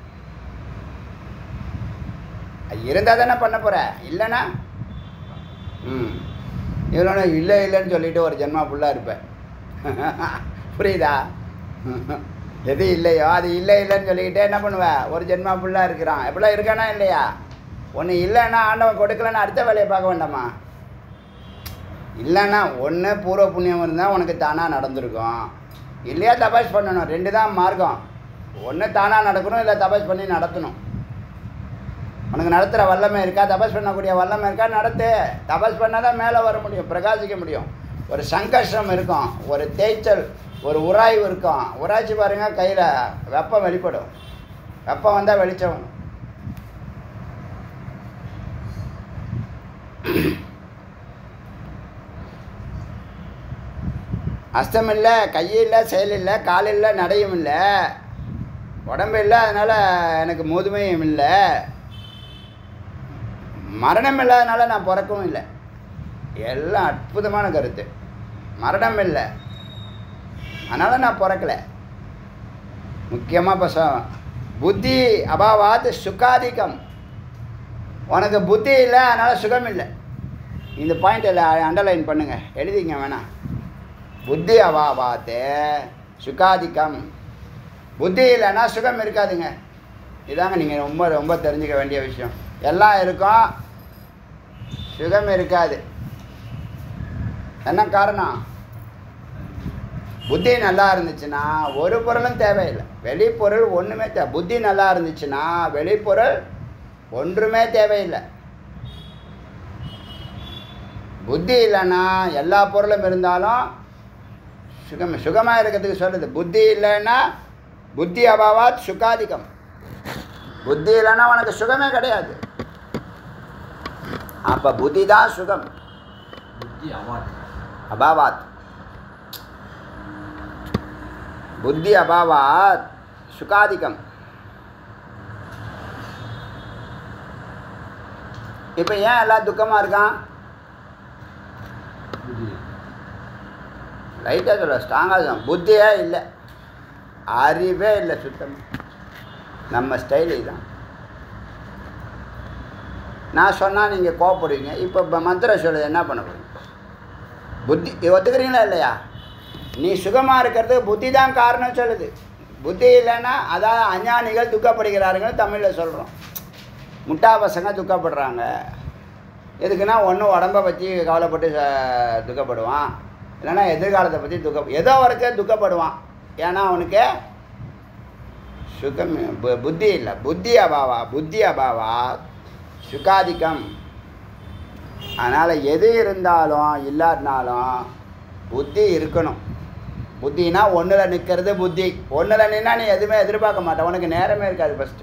இருந்தால் தானே பண்ண போகிற இல்லைன்னா ம் இவ்வளோ இல்லை இல்லைன்னு சொல்லிட்டு ஒரு ஜென்மா ஃபுல்லாக இருப்பேன் புரியுதா எது இல்லையோ அது இல்லை இல்லைன்னு சொல்லிக்கிட்டே என்ன பண்ணுவேன் ஒரு ஜென்மா ஃபுல்லாக இருக்கிறான் எப்படிலாம் இருக்கானா இல்லையா ஒன்று இல்லைன்னா ஆண்டவன் கொடுக்கலன்னா அடுத்த வேலையை பார்க்க வேண்டாமா இல்லைன்னா ஒன்று பூர்வ புண்ணியம் இருந்தால் உனக்கு தானாக நடந்திருக்கும் இல்லையா தபாஸ் பண்ணணும் ரெண்டு தான் மார்க்கம் ஒன்று தானாக நடக்கணும் இல்லை தபாஸ் பண்ணி நடத்தணும் உனக்கு நடத்துகிற வல்லமை இருக்கா தபஸ் பண்ணக்கூடிய வல்லமை இருக்கா நடத்து தபஸ் பண்ணால் தான் மேலே வர முடியும் பிரகாசிக்க முடியும் ஒரு சங்கர்ஷம் இருக்கும் ஒரு தேய்ச்சல் ஒரு உராய்வு இருக்கும் உராய்ச்சி பாருங்கள் கையில் வெப்பம் வெளிப்படும் வெப்பம் வந்தால் வெளிச்சம் வரும். அஸ்தம் இல்லை கையும் இல்லை செயல் இல்லை கால் இல்லை நடையும் இல்லை உடம்பு இல்லை அதனால் எனக்கு முதுமையும் இல்லை மரணம் இல்லாதனால நான் பிறக்கவும் இல்லை எல்லாம் அற்புதமான கருத்து மரணம் இல்லை அதனால் நான் பிறக்கல முக்கியமாக இப்போ சொ புத்தி அபாவாத் சுகாதிக்கம் உனக்கு புத்தி இல்லை அதனால் சுகம் இல்லை இந்த பாயிண்ட்டில் அண்டர்லைன் பண்ணுங்கள் எழுதிங்க வேணாம் புத்தி அபாவாத்து சுகாதிக்கம் புத்தி இல்லைன்னா சுகம் இருக்காதுங்க இதாங்க நீங்கள் ரொம்ப ரொம்ப தெரிஞ்சுக்க வேண்டிய விஷயம் எல்லாம் இருக்கும் சுகம் இருக்காது என்ன காரணம் புத்தி நல்லா இருந்துச்சுன்னா ஒரு பொருளும் தேவையில்லை வெளிப்பொருள் ஒன்றுமே தே புத்தி நல்லா இருந்துச்சுன்னா வெளிப்பொருள் ஒன்றுமே தேவையில்லை புத்தி இல்லைன்னா எல்லா பொருளும் இருந்தாலும் சுகம் சுகமாக இருக்கிறதுக்கு சொல்லுது புத்தி இல்லைன்னா புத்தி அபாவாத் சுகாதிகம் புத்தி இல்லைன்னா உனக்கு சுகமே கிடையாது அப்போ புத்தி தான் சுகம் புத்தி அவாட் அபாவாத் புத்தி அபாவாத் சுகாதிகம் இப்போ ஏன் எல்லாம் துக்கமாக இருக்கான் புத்தி லைட்டாக சொல்ல ஸ்ட்ராங்காக சொல்ல புத்தியே இல்லை அறிவே இல்லை சுத்தமாக நம்ம ஸ்டைல் இதுதான் நான் சொன்னால் நீங்கள் கோவப்படுவீங்க இப்போ இப்போ மந்திரம் சொல்லுது என்ன பண்ண போறீங்க புத்தி இது ஒத்துக்கிறீங்களா இல்லையா நீ சுகமாக இருக்கிறதுக்கு புத்தி தான் காரணம் சொல்லுது புத்தி இல்லைன்னா அதாவது அஞ்ஞானிகள் துக்கப்படுகிறார்கள் தமிழில் சொல்கிறோம் முட்டா பசங்க துக்கப்படுறாங்க எதுக்குன்னா ஒன்று உடம்பை பற்றி கவலைப்பட்டு ச- துக்கப்படுவான் இல்லைன்னா எதிர்காலத்தை பற்றி துக்க ஏதோ வரைக்கும் துக்கப்படுவான் ஏன்னா அவனுக்கு சுகம் பு- புத்தி இல்லை புத்தி அபாவா புத்தி அபாவா சுகாதிக்கம் அதனால் எது இருந்தாலும் இல்லாட்டினாலும் புத்தி இருக்கணும் புத்தினா ஒன்றில் நிற்கிறது புத்தி ஒன்றில் நின்னா நீ எதுவுமே எதிர்பார்க்க மாட்ட உனக்கு நேரமே இருக்காது ஃபஸ்ட்டு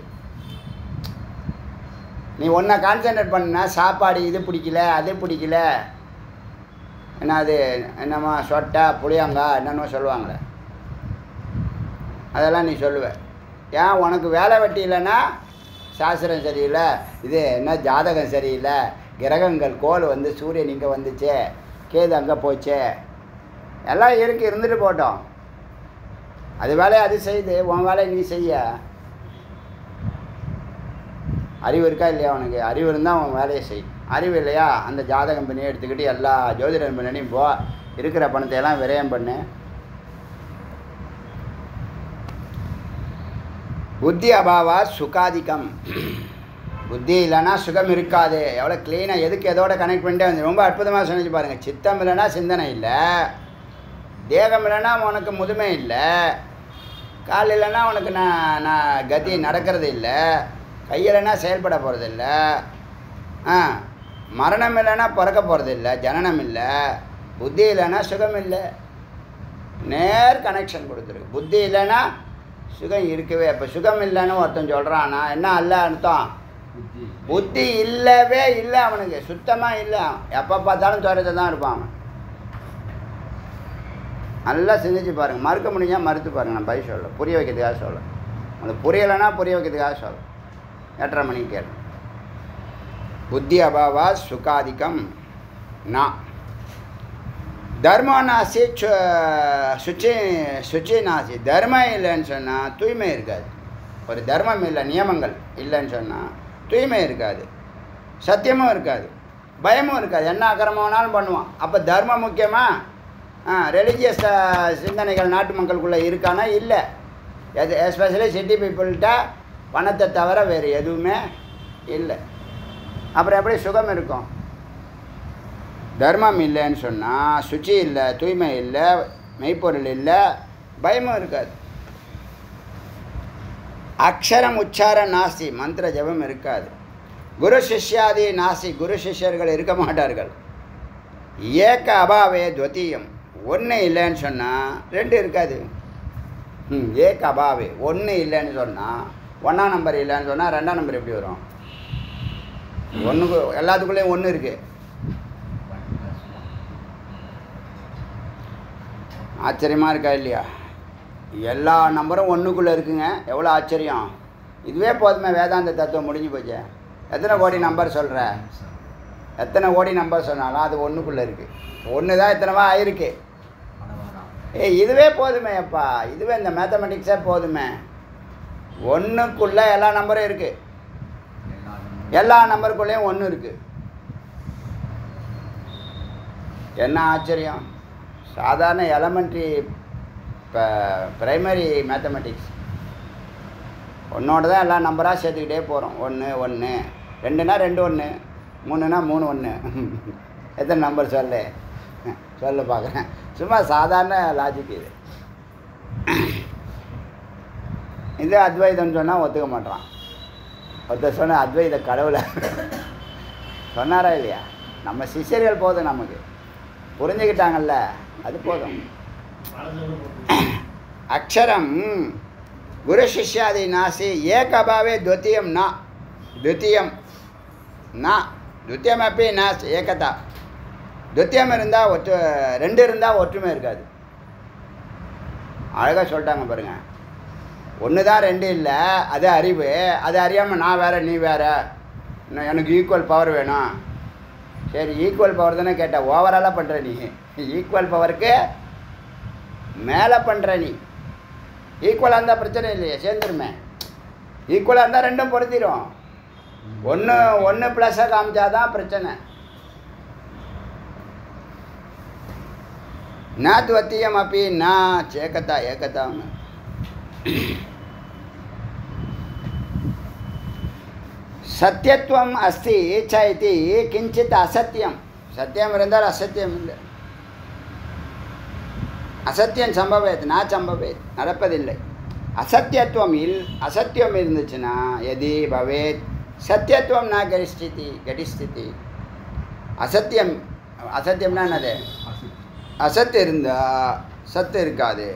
நீ ஒன்றை கான்சென்ட்ரேட் பண்ணா சாப்பாடு இது பிடிக்கல அது பிடிக்கல என்ன அது என்னம்மா சொட்டை புளியங்காய் என்னென்னமோ சொல்லுவாங்களே அதெல்லாம் நீ சொல்லுவ ஏன் உனக்கு வேலை வெட்டி இல்லைன்னா சாஸ்திரம் சரியில்லை இது என்ன ஜாதகம் சரியில்லை கிரகங்கள் கோள் வந்து சூரியன் இங்கே வந்துச்சே கேது அங்கே போச்சே எல்லாம் இருக்கு இருந்துட்டு போட்டோம் அது வேலையை அது செய்யுது உன் வேலையை நீ செய்ய அறிவு இருக்கா இல்லையா உனக்கு அறிவு இருந்தால் உன் வேலையை செய் அறிவு இல்லையா அந்த ஜாதகம் பண்ணி எடுத்துக்கிட்டு எல்லா ஜோதிடம் பின்னாடியும் போ இருக்கிற பணத்தை எல்லாம் விரயம் பண்ணு புத்தி அபாவா சுகாதிக்கம் புத்தி இல்லைன்னா சுகம் இருக்காது எவ்வளோ க்ளீனாக எதுக்கு எதோட கனெக்ட் பண்ணிட்டே வந்து ரொம்ப அற்புதமாக சொன்னிச்சு பாருங்கள் சித்தம் இல்லைன்னா சிந்தனை இல்லை தேகம் இல்லைன்னா உனக்கு முதுமை இல்லை கால் இல்லைன்னா உனக்கு நான் நான் கதி நடக்கிறது இல்லை கையிலன்னா செயல்பட போகிறது இல்லை ஆ மரணம் இல்லைன்னா பிறக்க போகிறது இல்லை ஜனனம் இல்லை புத்தி இல்லைன்னா சுகம் இல்லை நேர் கனெக்ஷன் கொடுத்துருக்கு புத்தி இல்லைன்னா சுகம் இருக்கவே இப்போ சுகம் இல்லைன்னு ஒருத்தன் சொல்கிறான்னா என்ன அல்ல அர்த்தம் புத்தி புத்தி இல்லவே இல்லை அவனுக்கு சுத்தமாக இல்லை எப்போ பார்த்தாலும் துரத்தை தான் இருப்பான் அவன் நல்லா சிந்திச்சு பாருங்கள் மறுக்க முடிஞ்சா மறுத்து பாருங்கள் நான் பதில் சொல்ல புரிய வைக்கிறதுக்காக சொல்ல அது புரியலைன்னா புரிய வைக்கிறதுக்காக சொல்ல எட்டரை மணிக்கு கேளு புத்தி அபாவா சுகாதிக்கம் நான் தர்மம் நாசி சு சுச்சி சுச்சி நாசி தர்மம் இல்லைன்னு சொன்னால் தூய்மை இருக்காது ஒரு தர்மம் இல்லை நியமங்கள் இல்லைன்னு சொன்னால் தூய்மை இருக்காது சத்தியமும் இருக்காது பயமும் இருக்காது என்ன அக்கிரமம் வேணாலும் பண்ணுவான் அப்போ தர்மம் முக்கியமா ஆ ரெலிஜியஸ் சிந்தனைகள் நாட்டு மக்களுக்குள்ளே இருக்கானா இல்லை எது எஸ்பெஷலி சிட்டி பீப்புள்கிட்ட பணத்தை தவிர வேறு எதுவுமே இல்லை அப்புறம் எப்படி சுகம் இருக்கும் தர்மம் இல்லைன்னு சொன்னால் சுச்சி இல்லை தூய்மை இல்லை மெய்ப்பொருள் இல்லை பயமும் இருக்காது அக்ஷரம் உச்சார நாசி மந்திர ஜபம் இருக்காது குரு சிஷ்யாதி நாசி குரு சிஷ்யர்கள் இருக்க மாட்டார்கள் ஏக்க அபாவே துவத்தீயம் ஒன்று இல்லைன்னு சொன்னால் ரெண்டு இருக்காது ம் ஏக்க அபாவே ஒன்று இல்லைன்னு சொன்னால் ஒன்றாம் நம்பர் இல்லைன்னு சொன்னால் ரெண்டாம் நம்பர் எப்படி வரும் ஒன்றுக்கு எல்லாத்துக்குள்ளேயும் ஒன்று இருக்குது ஆச்சரியமாக இருக்கா இல்லையா எல்லா நம்பரும் ஒன்றுக்குள்ளே இருக்குங்க எவ்வளோ ஆச்சரியம் இதுவே போதுமே வேதாந்த தத்துவம் முடிஞ்சு போச்சு எத்தனை கோடி நம்பர் சொல்கிற எத்தனை கோடி நம்பர் சொன்னாலும் அது ஒன்றுக்குள்ளே இருக்குது ஒன்று தான் எத்தனைவா ஆயிருக்கு ஏய் இதுவே போதுமே அப்பா இதுவே இந்த மேத்தமெட்டிக்ஸே போதுமே ஒன்றுக்குள்ளே எல்லா நம்பரும் இருக்குது எல்லா நம்பருக்குள்ளேயும் ஒன்று இருக்குது என்ன ஆச்சரியம் சாதாரண எலமெண்ட்ரி இப்போ ப்ரைமரி மேத்தமெட்டிக்ஸ் ஒன்றோட தான் எல்லா நம்பராக சேர்த்துக்கிட்டே போகிறோம் ஒன்று ஒன்று ரெண்டுனா ரெண்டு ஒன்று மூணுனா மூணு ஒன்று எத்தனை நம்பர் சொல்லு சொல்லு பார்க்குறேன் சும்மா சாதாரண லாஜிக் இது இது அத்வைதம் சொன்னால் ஒத்துக்க மாட்டான் ஒருத்தர் சொன்ன அத்வைத கடவுளை சொன்னாரா இல்லையா நம்ம சிஷ்யர்கள் போதும் நமக்கு புரிஞ்சுக்கிட்டாங்கல்ல அது போதும் அக்ஷரம் குரு சிஷ்யாதி நாசி ஏகபாவே துவத்தியம் நா துவத்தியம் நா துவத்தியம் அப்படி நாஸ் ஏகதா துவத்தியம் இருந்தால் ஒற்று ரெண்டு இருந்தால் ஒற்றுமை இருக்காது அழகாக சொல்லிட்டாங்க பாருங்க ஒன்று தான் ரெண்டு இல்லை அது அறிவு அது அறியாமல் நான் வேற நீ வேற இன்னும் எனக்கு ஈக்குவல் பவர் வேணும் சரி ஈக்குவல் பவர் தானே கேட்டேன் ஓவராலாக பண்ணுற நீ ஈக்குவல் பவருக்கு மேலே பண்ணுற நீ ஈக்குவலாக இருந்தால் பிரச்சனை இல்லையே சேர்ந்துருமே ஈக்குவலாக இருந்தால் ரெண்டும் பொருத்திடும் ஒன்று ஒன்று ப்ளஸ்ஸாக காமிச்சா தான் பிரச்சனை न द्वितीयमपि न चेकता एकता सत्यत्वम् अस्ति च इति किञ्चित् असत्यं सत्यम् இருந்தால் அசத்தியம் இல்லை அசத்தியம் சம்பவேத் நான் சம்பவேத் நடப்பதில்லை அசத்தியத்துவம் இல் அசத்தியம் இருந்துச்சுன்னா எதி பவேத் சத்தியத்துவம் நான் கடிஸ்திதி கடிஸ்திதி அசத்தியம் அசத்தியம்னா என்னது அசத்து இருந்தா சத்து இருக்காது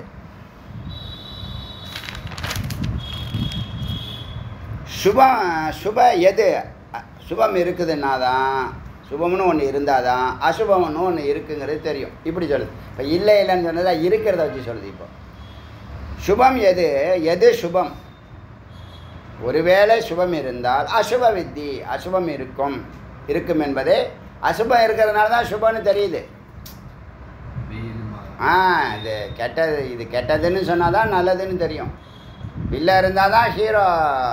சுபம் சுப எது அ- சுபம் இருக்குதுன்னா தான் சுபம்னு ஒன்று இருந்தால் தான் அசுபம்னு ஒன்று இருக்குங்கிறது தெரியும் இப்படி சொல்லுது இப்போ இல்லை இல்லைன்னு சொன்னதா இருக்கிறத வச்சு சொல்லுது இப்போ சுபம் எது எது சுபம் ஒருவேளை சுபம் இருந்தால் அசுப வித்தி அசுபம் இருக்கும் இருக்கும் என்பது அசுபம் இருக்கிறதுனால தான் சுபம்னு தெரியுது ஆ இது கெட்டது இது கெட்டதுன்னு சொன்னால் தான் நல்லதுன்னு தெரியும் வில்ல இருந்தால் தான் ஹீரோ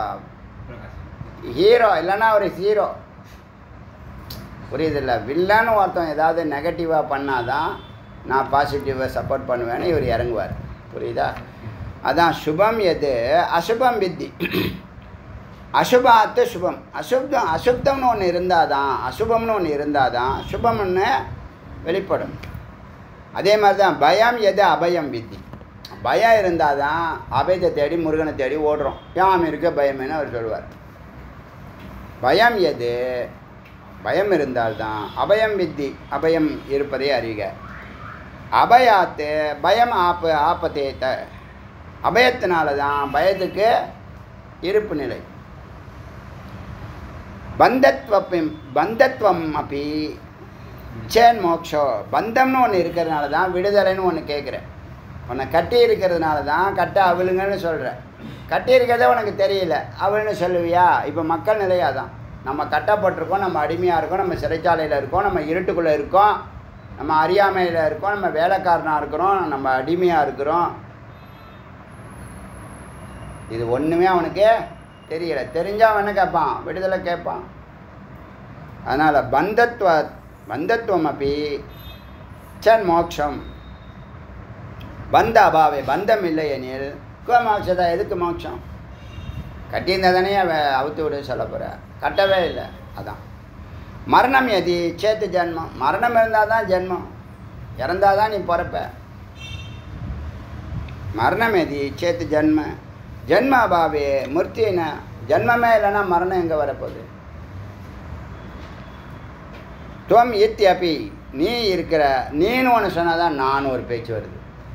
ஹீரோ இல்லைன்னா ஒரு ஹீரோ புரியுதில்ல வில்லன்னு ஒருத்தன் ஏதாவது நெகட்டிவாக பண்ணாதான் நான் பாசிட்டிவாக சப்போர்ட் பண்ணுவேன்னு இவர் இறங்குவார் புரியுதா அதான் சுபம் எது அசுபம் வித்தி அசுபாத்து சுபம் அசுப்தம் அசுப்தம்னு ஒன்று இருந்தால் தான் அசுபம்னு ஒன்று இருந்தால் தான் சுபம்னு வெளிப்படும் அதே மாதிரி தான் பயம் எது அபயம் வித்தி பயம் இருந்தால் தான் அபயத்தை தேடி முருகனை தேடி ஓடுறோம் யாம் இருக்க பயமேன்னு அவர் சொல்லுவார் பயம் எது பயம் இருந்தால்தான் அபயம் வித்தி அபயம் இருப்பதை அறிக அபயாத்து பயம் ஆப்பு ஆப்பத்தேத்த அபயத்தினால தான் பயத்துக்கு இருப்பு நிலை பந்தத்வப்பிம் பந்தத்வம் அப்படி சேன் மோக்ஷோ பந்தம்னு ஒன்று இருக்கிறதுனால தான் விடுதலைன்னு ஒன்று கேட்குறேன் உன்னை கட்டி இருக்கிறதுனால தான் கட்ட அவளுங்கன்னு சொல்கிறேன் கட்டி இருக்கிறதே உனக்கு தெரியல அவள்னு சொல்லுவியா இப்போ மக்கள் நிலையாக தான் நம்ம கட்டப்பட்டிருக்கோம் நம்ம அடிமையாக இருக்கோம் நம்ம சிறைச்சாலையில் இருக்கோம் நம்ம இருட்டுக்குள்ளே இருக்கோம் நம்ம அறியாமையில் இருக்கோம் நம்ம வேலைக்காரனாக இருக்கிறோம் நம்ம அடிமையாக இருக்கிறோம் இது ஒன்றுமே அவனுக்கு தெரியல தெரிஞ்சால் அவன் என்ன கேட்பான் விடுதலை கேட்பான் அதனால் பந்தத்வ பந்தத்துவம் அப்படி சன் மோட்சம் பந்த அபாவே பந்தம் இல்லை எனில் குவ மோட்சதா எதுக்கு மோட்சம் கட்டியிருந்தா தானே அவ- அவுத்து விட சொல்ல போகிற கட்டவே இல்லை அதான் மரணம் எதி சேத்து ஜென்மம் மரணம் இருந்தால் தான் ஜென்மம் இறந்தால் தான் நீ பிறப்ப மரணம் எதி சேத்து ஜென்ம ஜென்ம அபாவே மூர்த்தின ஜென்மமே இல்லைன்னா மரணம் எங்கே வரப்போகுது துவம் இத்தியப்பி நீ இருக்கிற நீன்னு ஒன்று சொன்னால் தான் நான் ஒரு பேச்சு வருது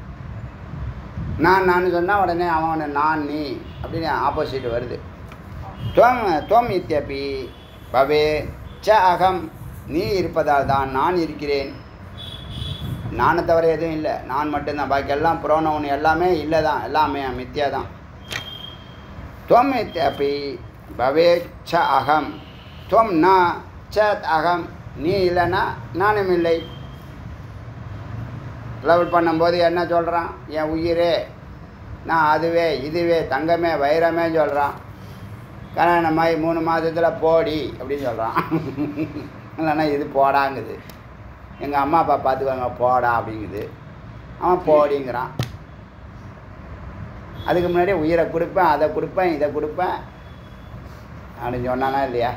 நான் நான் சொன்னால் உடனே அவன் ஒன்று நான் நீ அப்படின்னு ஆப்போசிட் வருது துவம் துவம் இத்தியப்பி பவே ச அகம் நீ இருப்பதால் தான் நான் இருக்கிறேன் நானை தவிர எதுவும் இல்லை நான் மட்டும்தான் பாக்கி எல்லாம் புரோனவுன் எல்லாமே இல்லை தான் எல்லாமே மித்தியா தான் துவம் இத்தியப்பி பவே ச அகம் துவம் ந ச அகம் நீ இல்லைன்னா நானும் இல்லை லெவல் பண்ணும்போது என்ன சொல்கிறான் என் உயிரே நான் அதுவே இதுவே தங்கமே வைரமே சொல்கிறான் கல்யாணம் மாதிரி மூணு மாதத்தில் போடி அப்படின்னு சொல்கிறான் இல்லைன்னா இது போடாங்குது எங்கள் அம்மா அப்பா பார்த்துக்குவாங்க போடா அப்படிங்குது அவன் போடிங்கிறான் அதுக்கு முன்னாடி உயிரை கொடுப்பேன் அதை கொடுப்பேன் இதை கொடுப்பேன் அப்படின்னு சொன்னானா இல்லையா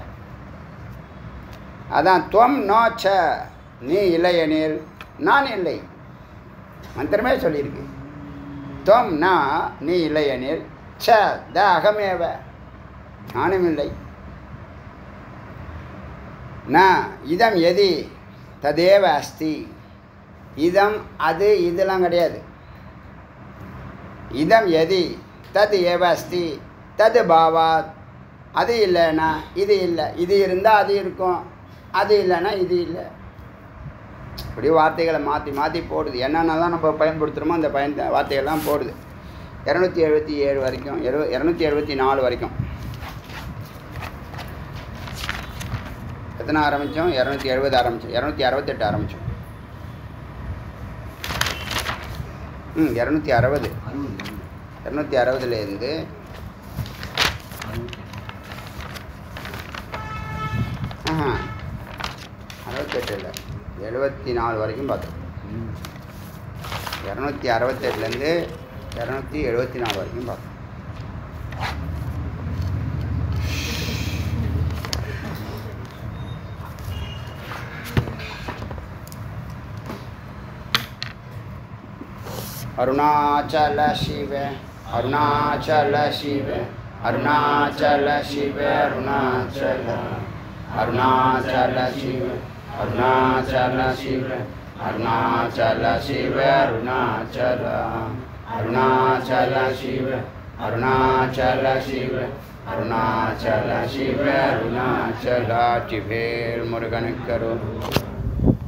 அதான் துவம் நோச்ச நீ இல்லையெனில் நான் இல்லை மந்திரமே சொல்லியிருக்கு துவம் நா நீ இல்லையெனில் ச த அகமேவ நானும் இல்லை ந இதம் எதி ததேவ அஸ்தி இதம் அது இதெல்லாம் கிடையாது இதம் எதி தத் ஏவ அஸ்தி தது பாவாத் அது இல்லைன்னா இது இல்லை இது இருந்தால் அது இருக்கும் அது இல்லைன்னா இது இல்லை இப்படி வார்த்தைகளை மாற்றி மாற்றி போடுது என்னென்னலாம் நம்ம பயன்படுத்துகிறோமோ அந்த பயன் வார்த்தைகள்லாம் போடுது இரநூத்தி எழுபத்தி ஏழு வரைக்கும் எழு இரநூத்தி எழுபத்தி நாலு வரைக்கும் எத்தனை ஆரம்பித்தோம் இரநூத்தி எழுபது ஆரம்பித்தோம் இரநூத்தி அறுபத்தெட்டு ஆரம்பித்தோம் ம் இரநூத்தி அறுபது அறுபது இரநூத்தி அறுபதுலேருந்து அறுபது ஆஹா அறுபத்தெட்டு இல்லை எழுபத்தி நாலு வரைக்கும் பார்த்தோம் ம். இரநூத்தி அறுபத்தெட்டுலேருந்து இரநூத்தி எழுபத்தி நாலு வரைக்கும் பார்த்தோம் அருணாச்சல சிவ அருணாச்சல சிவ அருணாச்சல சிவ அருணாச்சல அருணாச்சல சிவ அருணாச்சல சிவ அருணாச்சல சிவ அருணாச்சல அருணாச்சல சிவ அருணாச்சல சிவ அருணாச்சல சிவ அருணாச்சல சிவேல் முருகனுக்கரு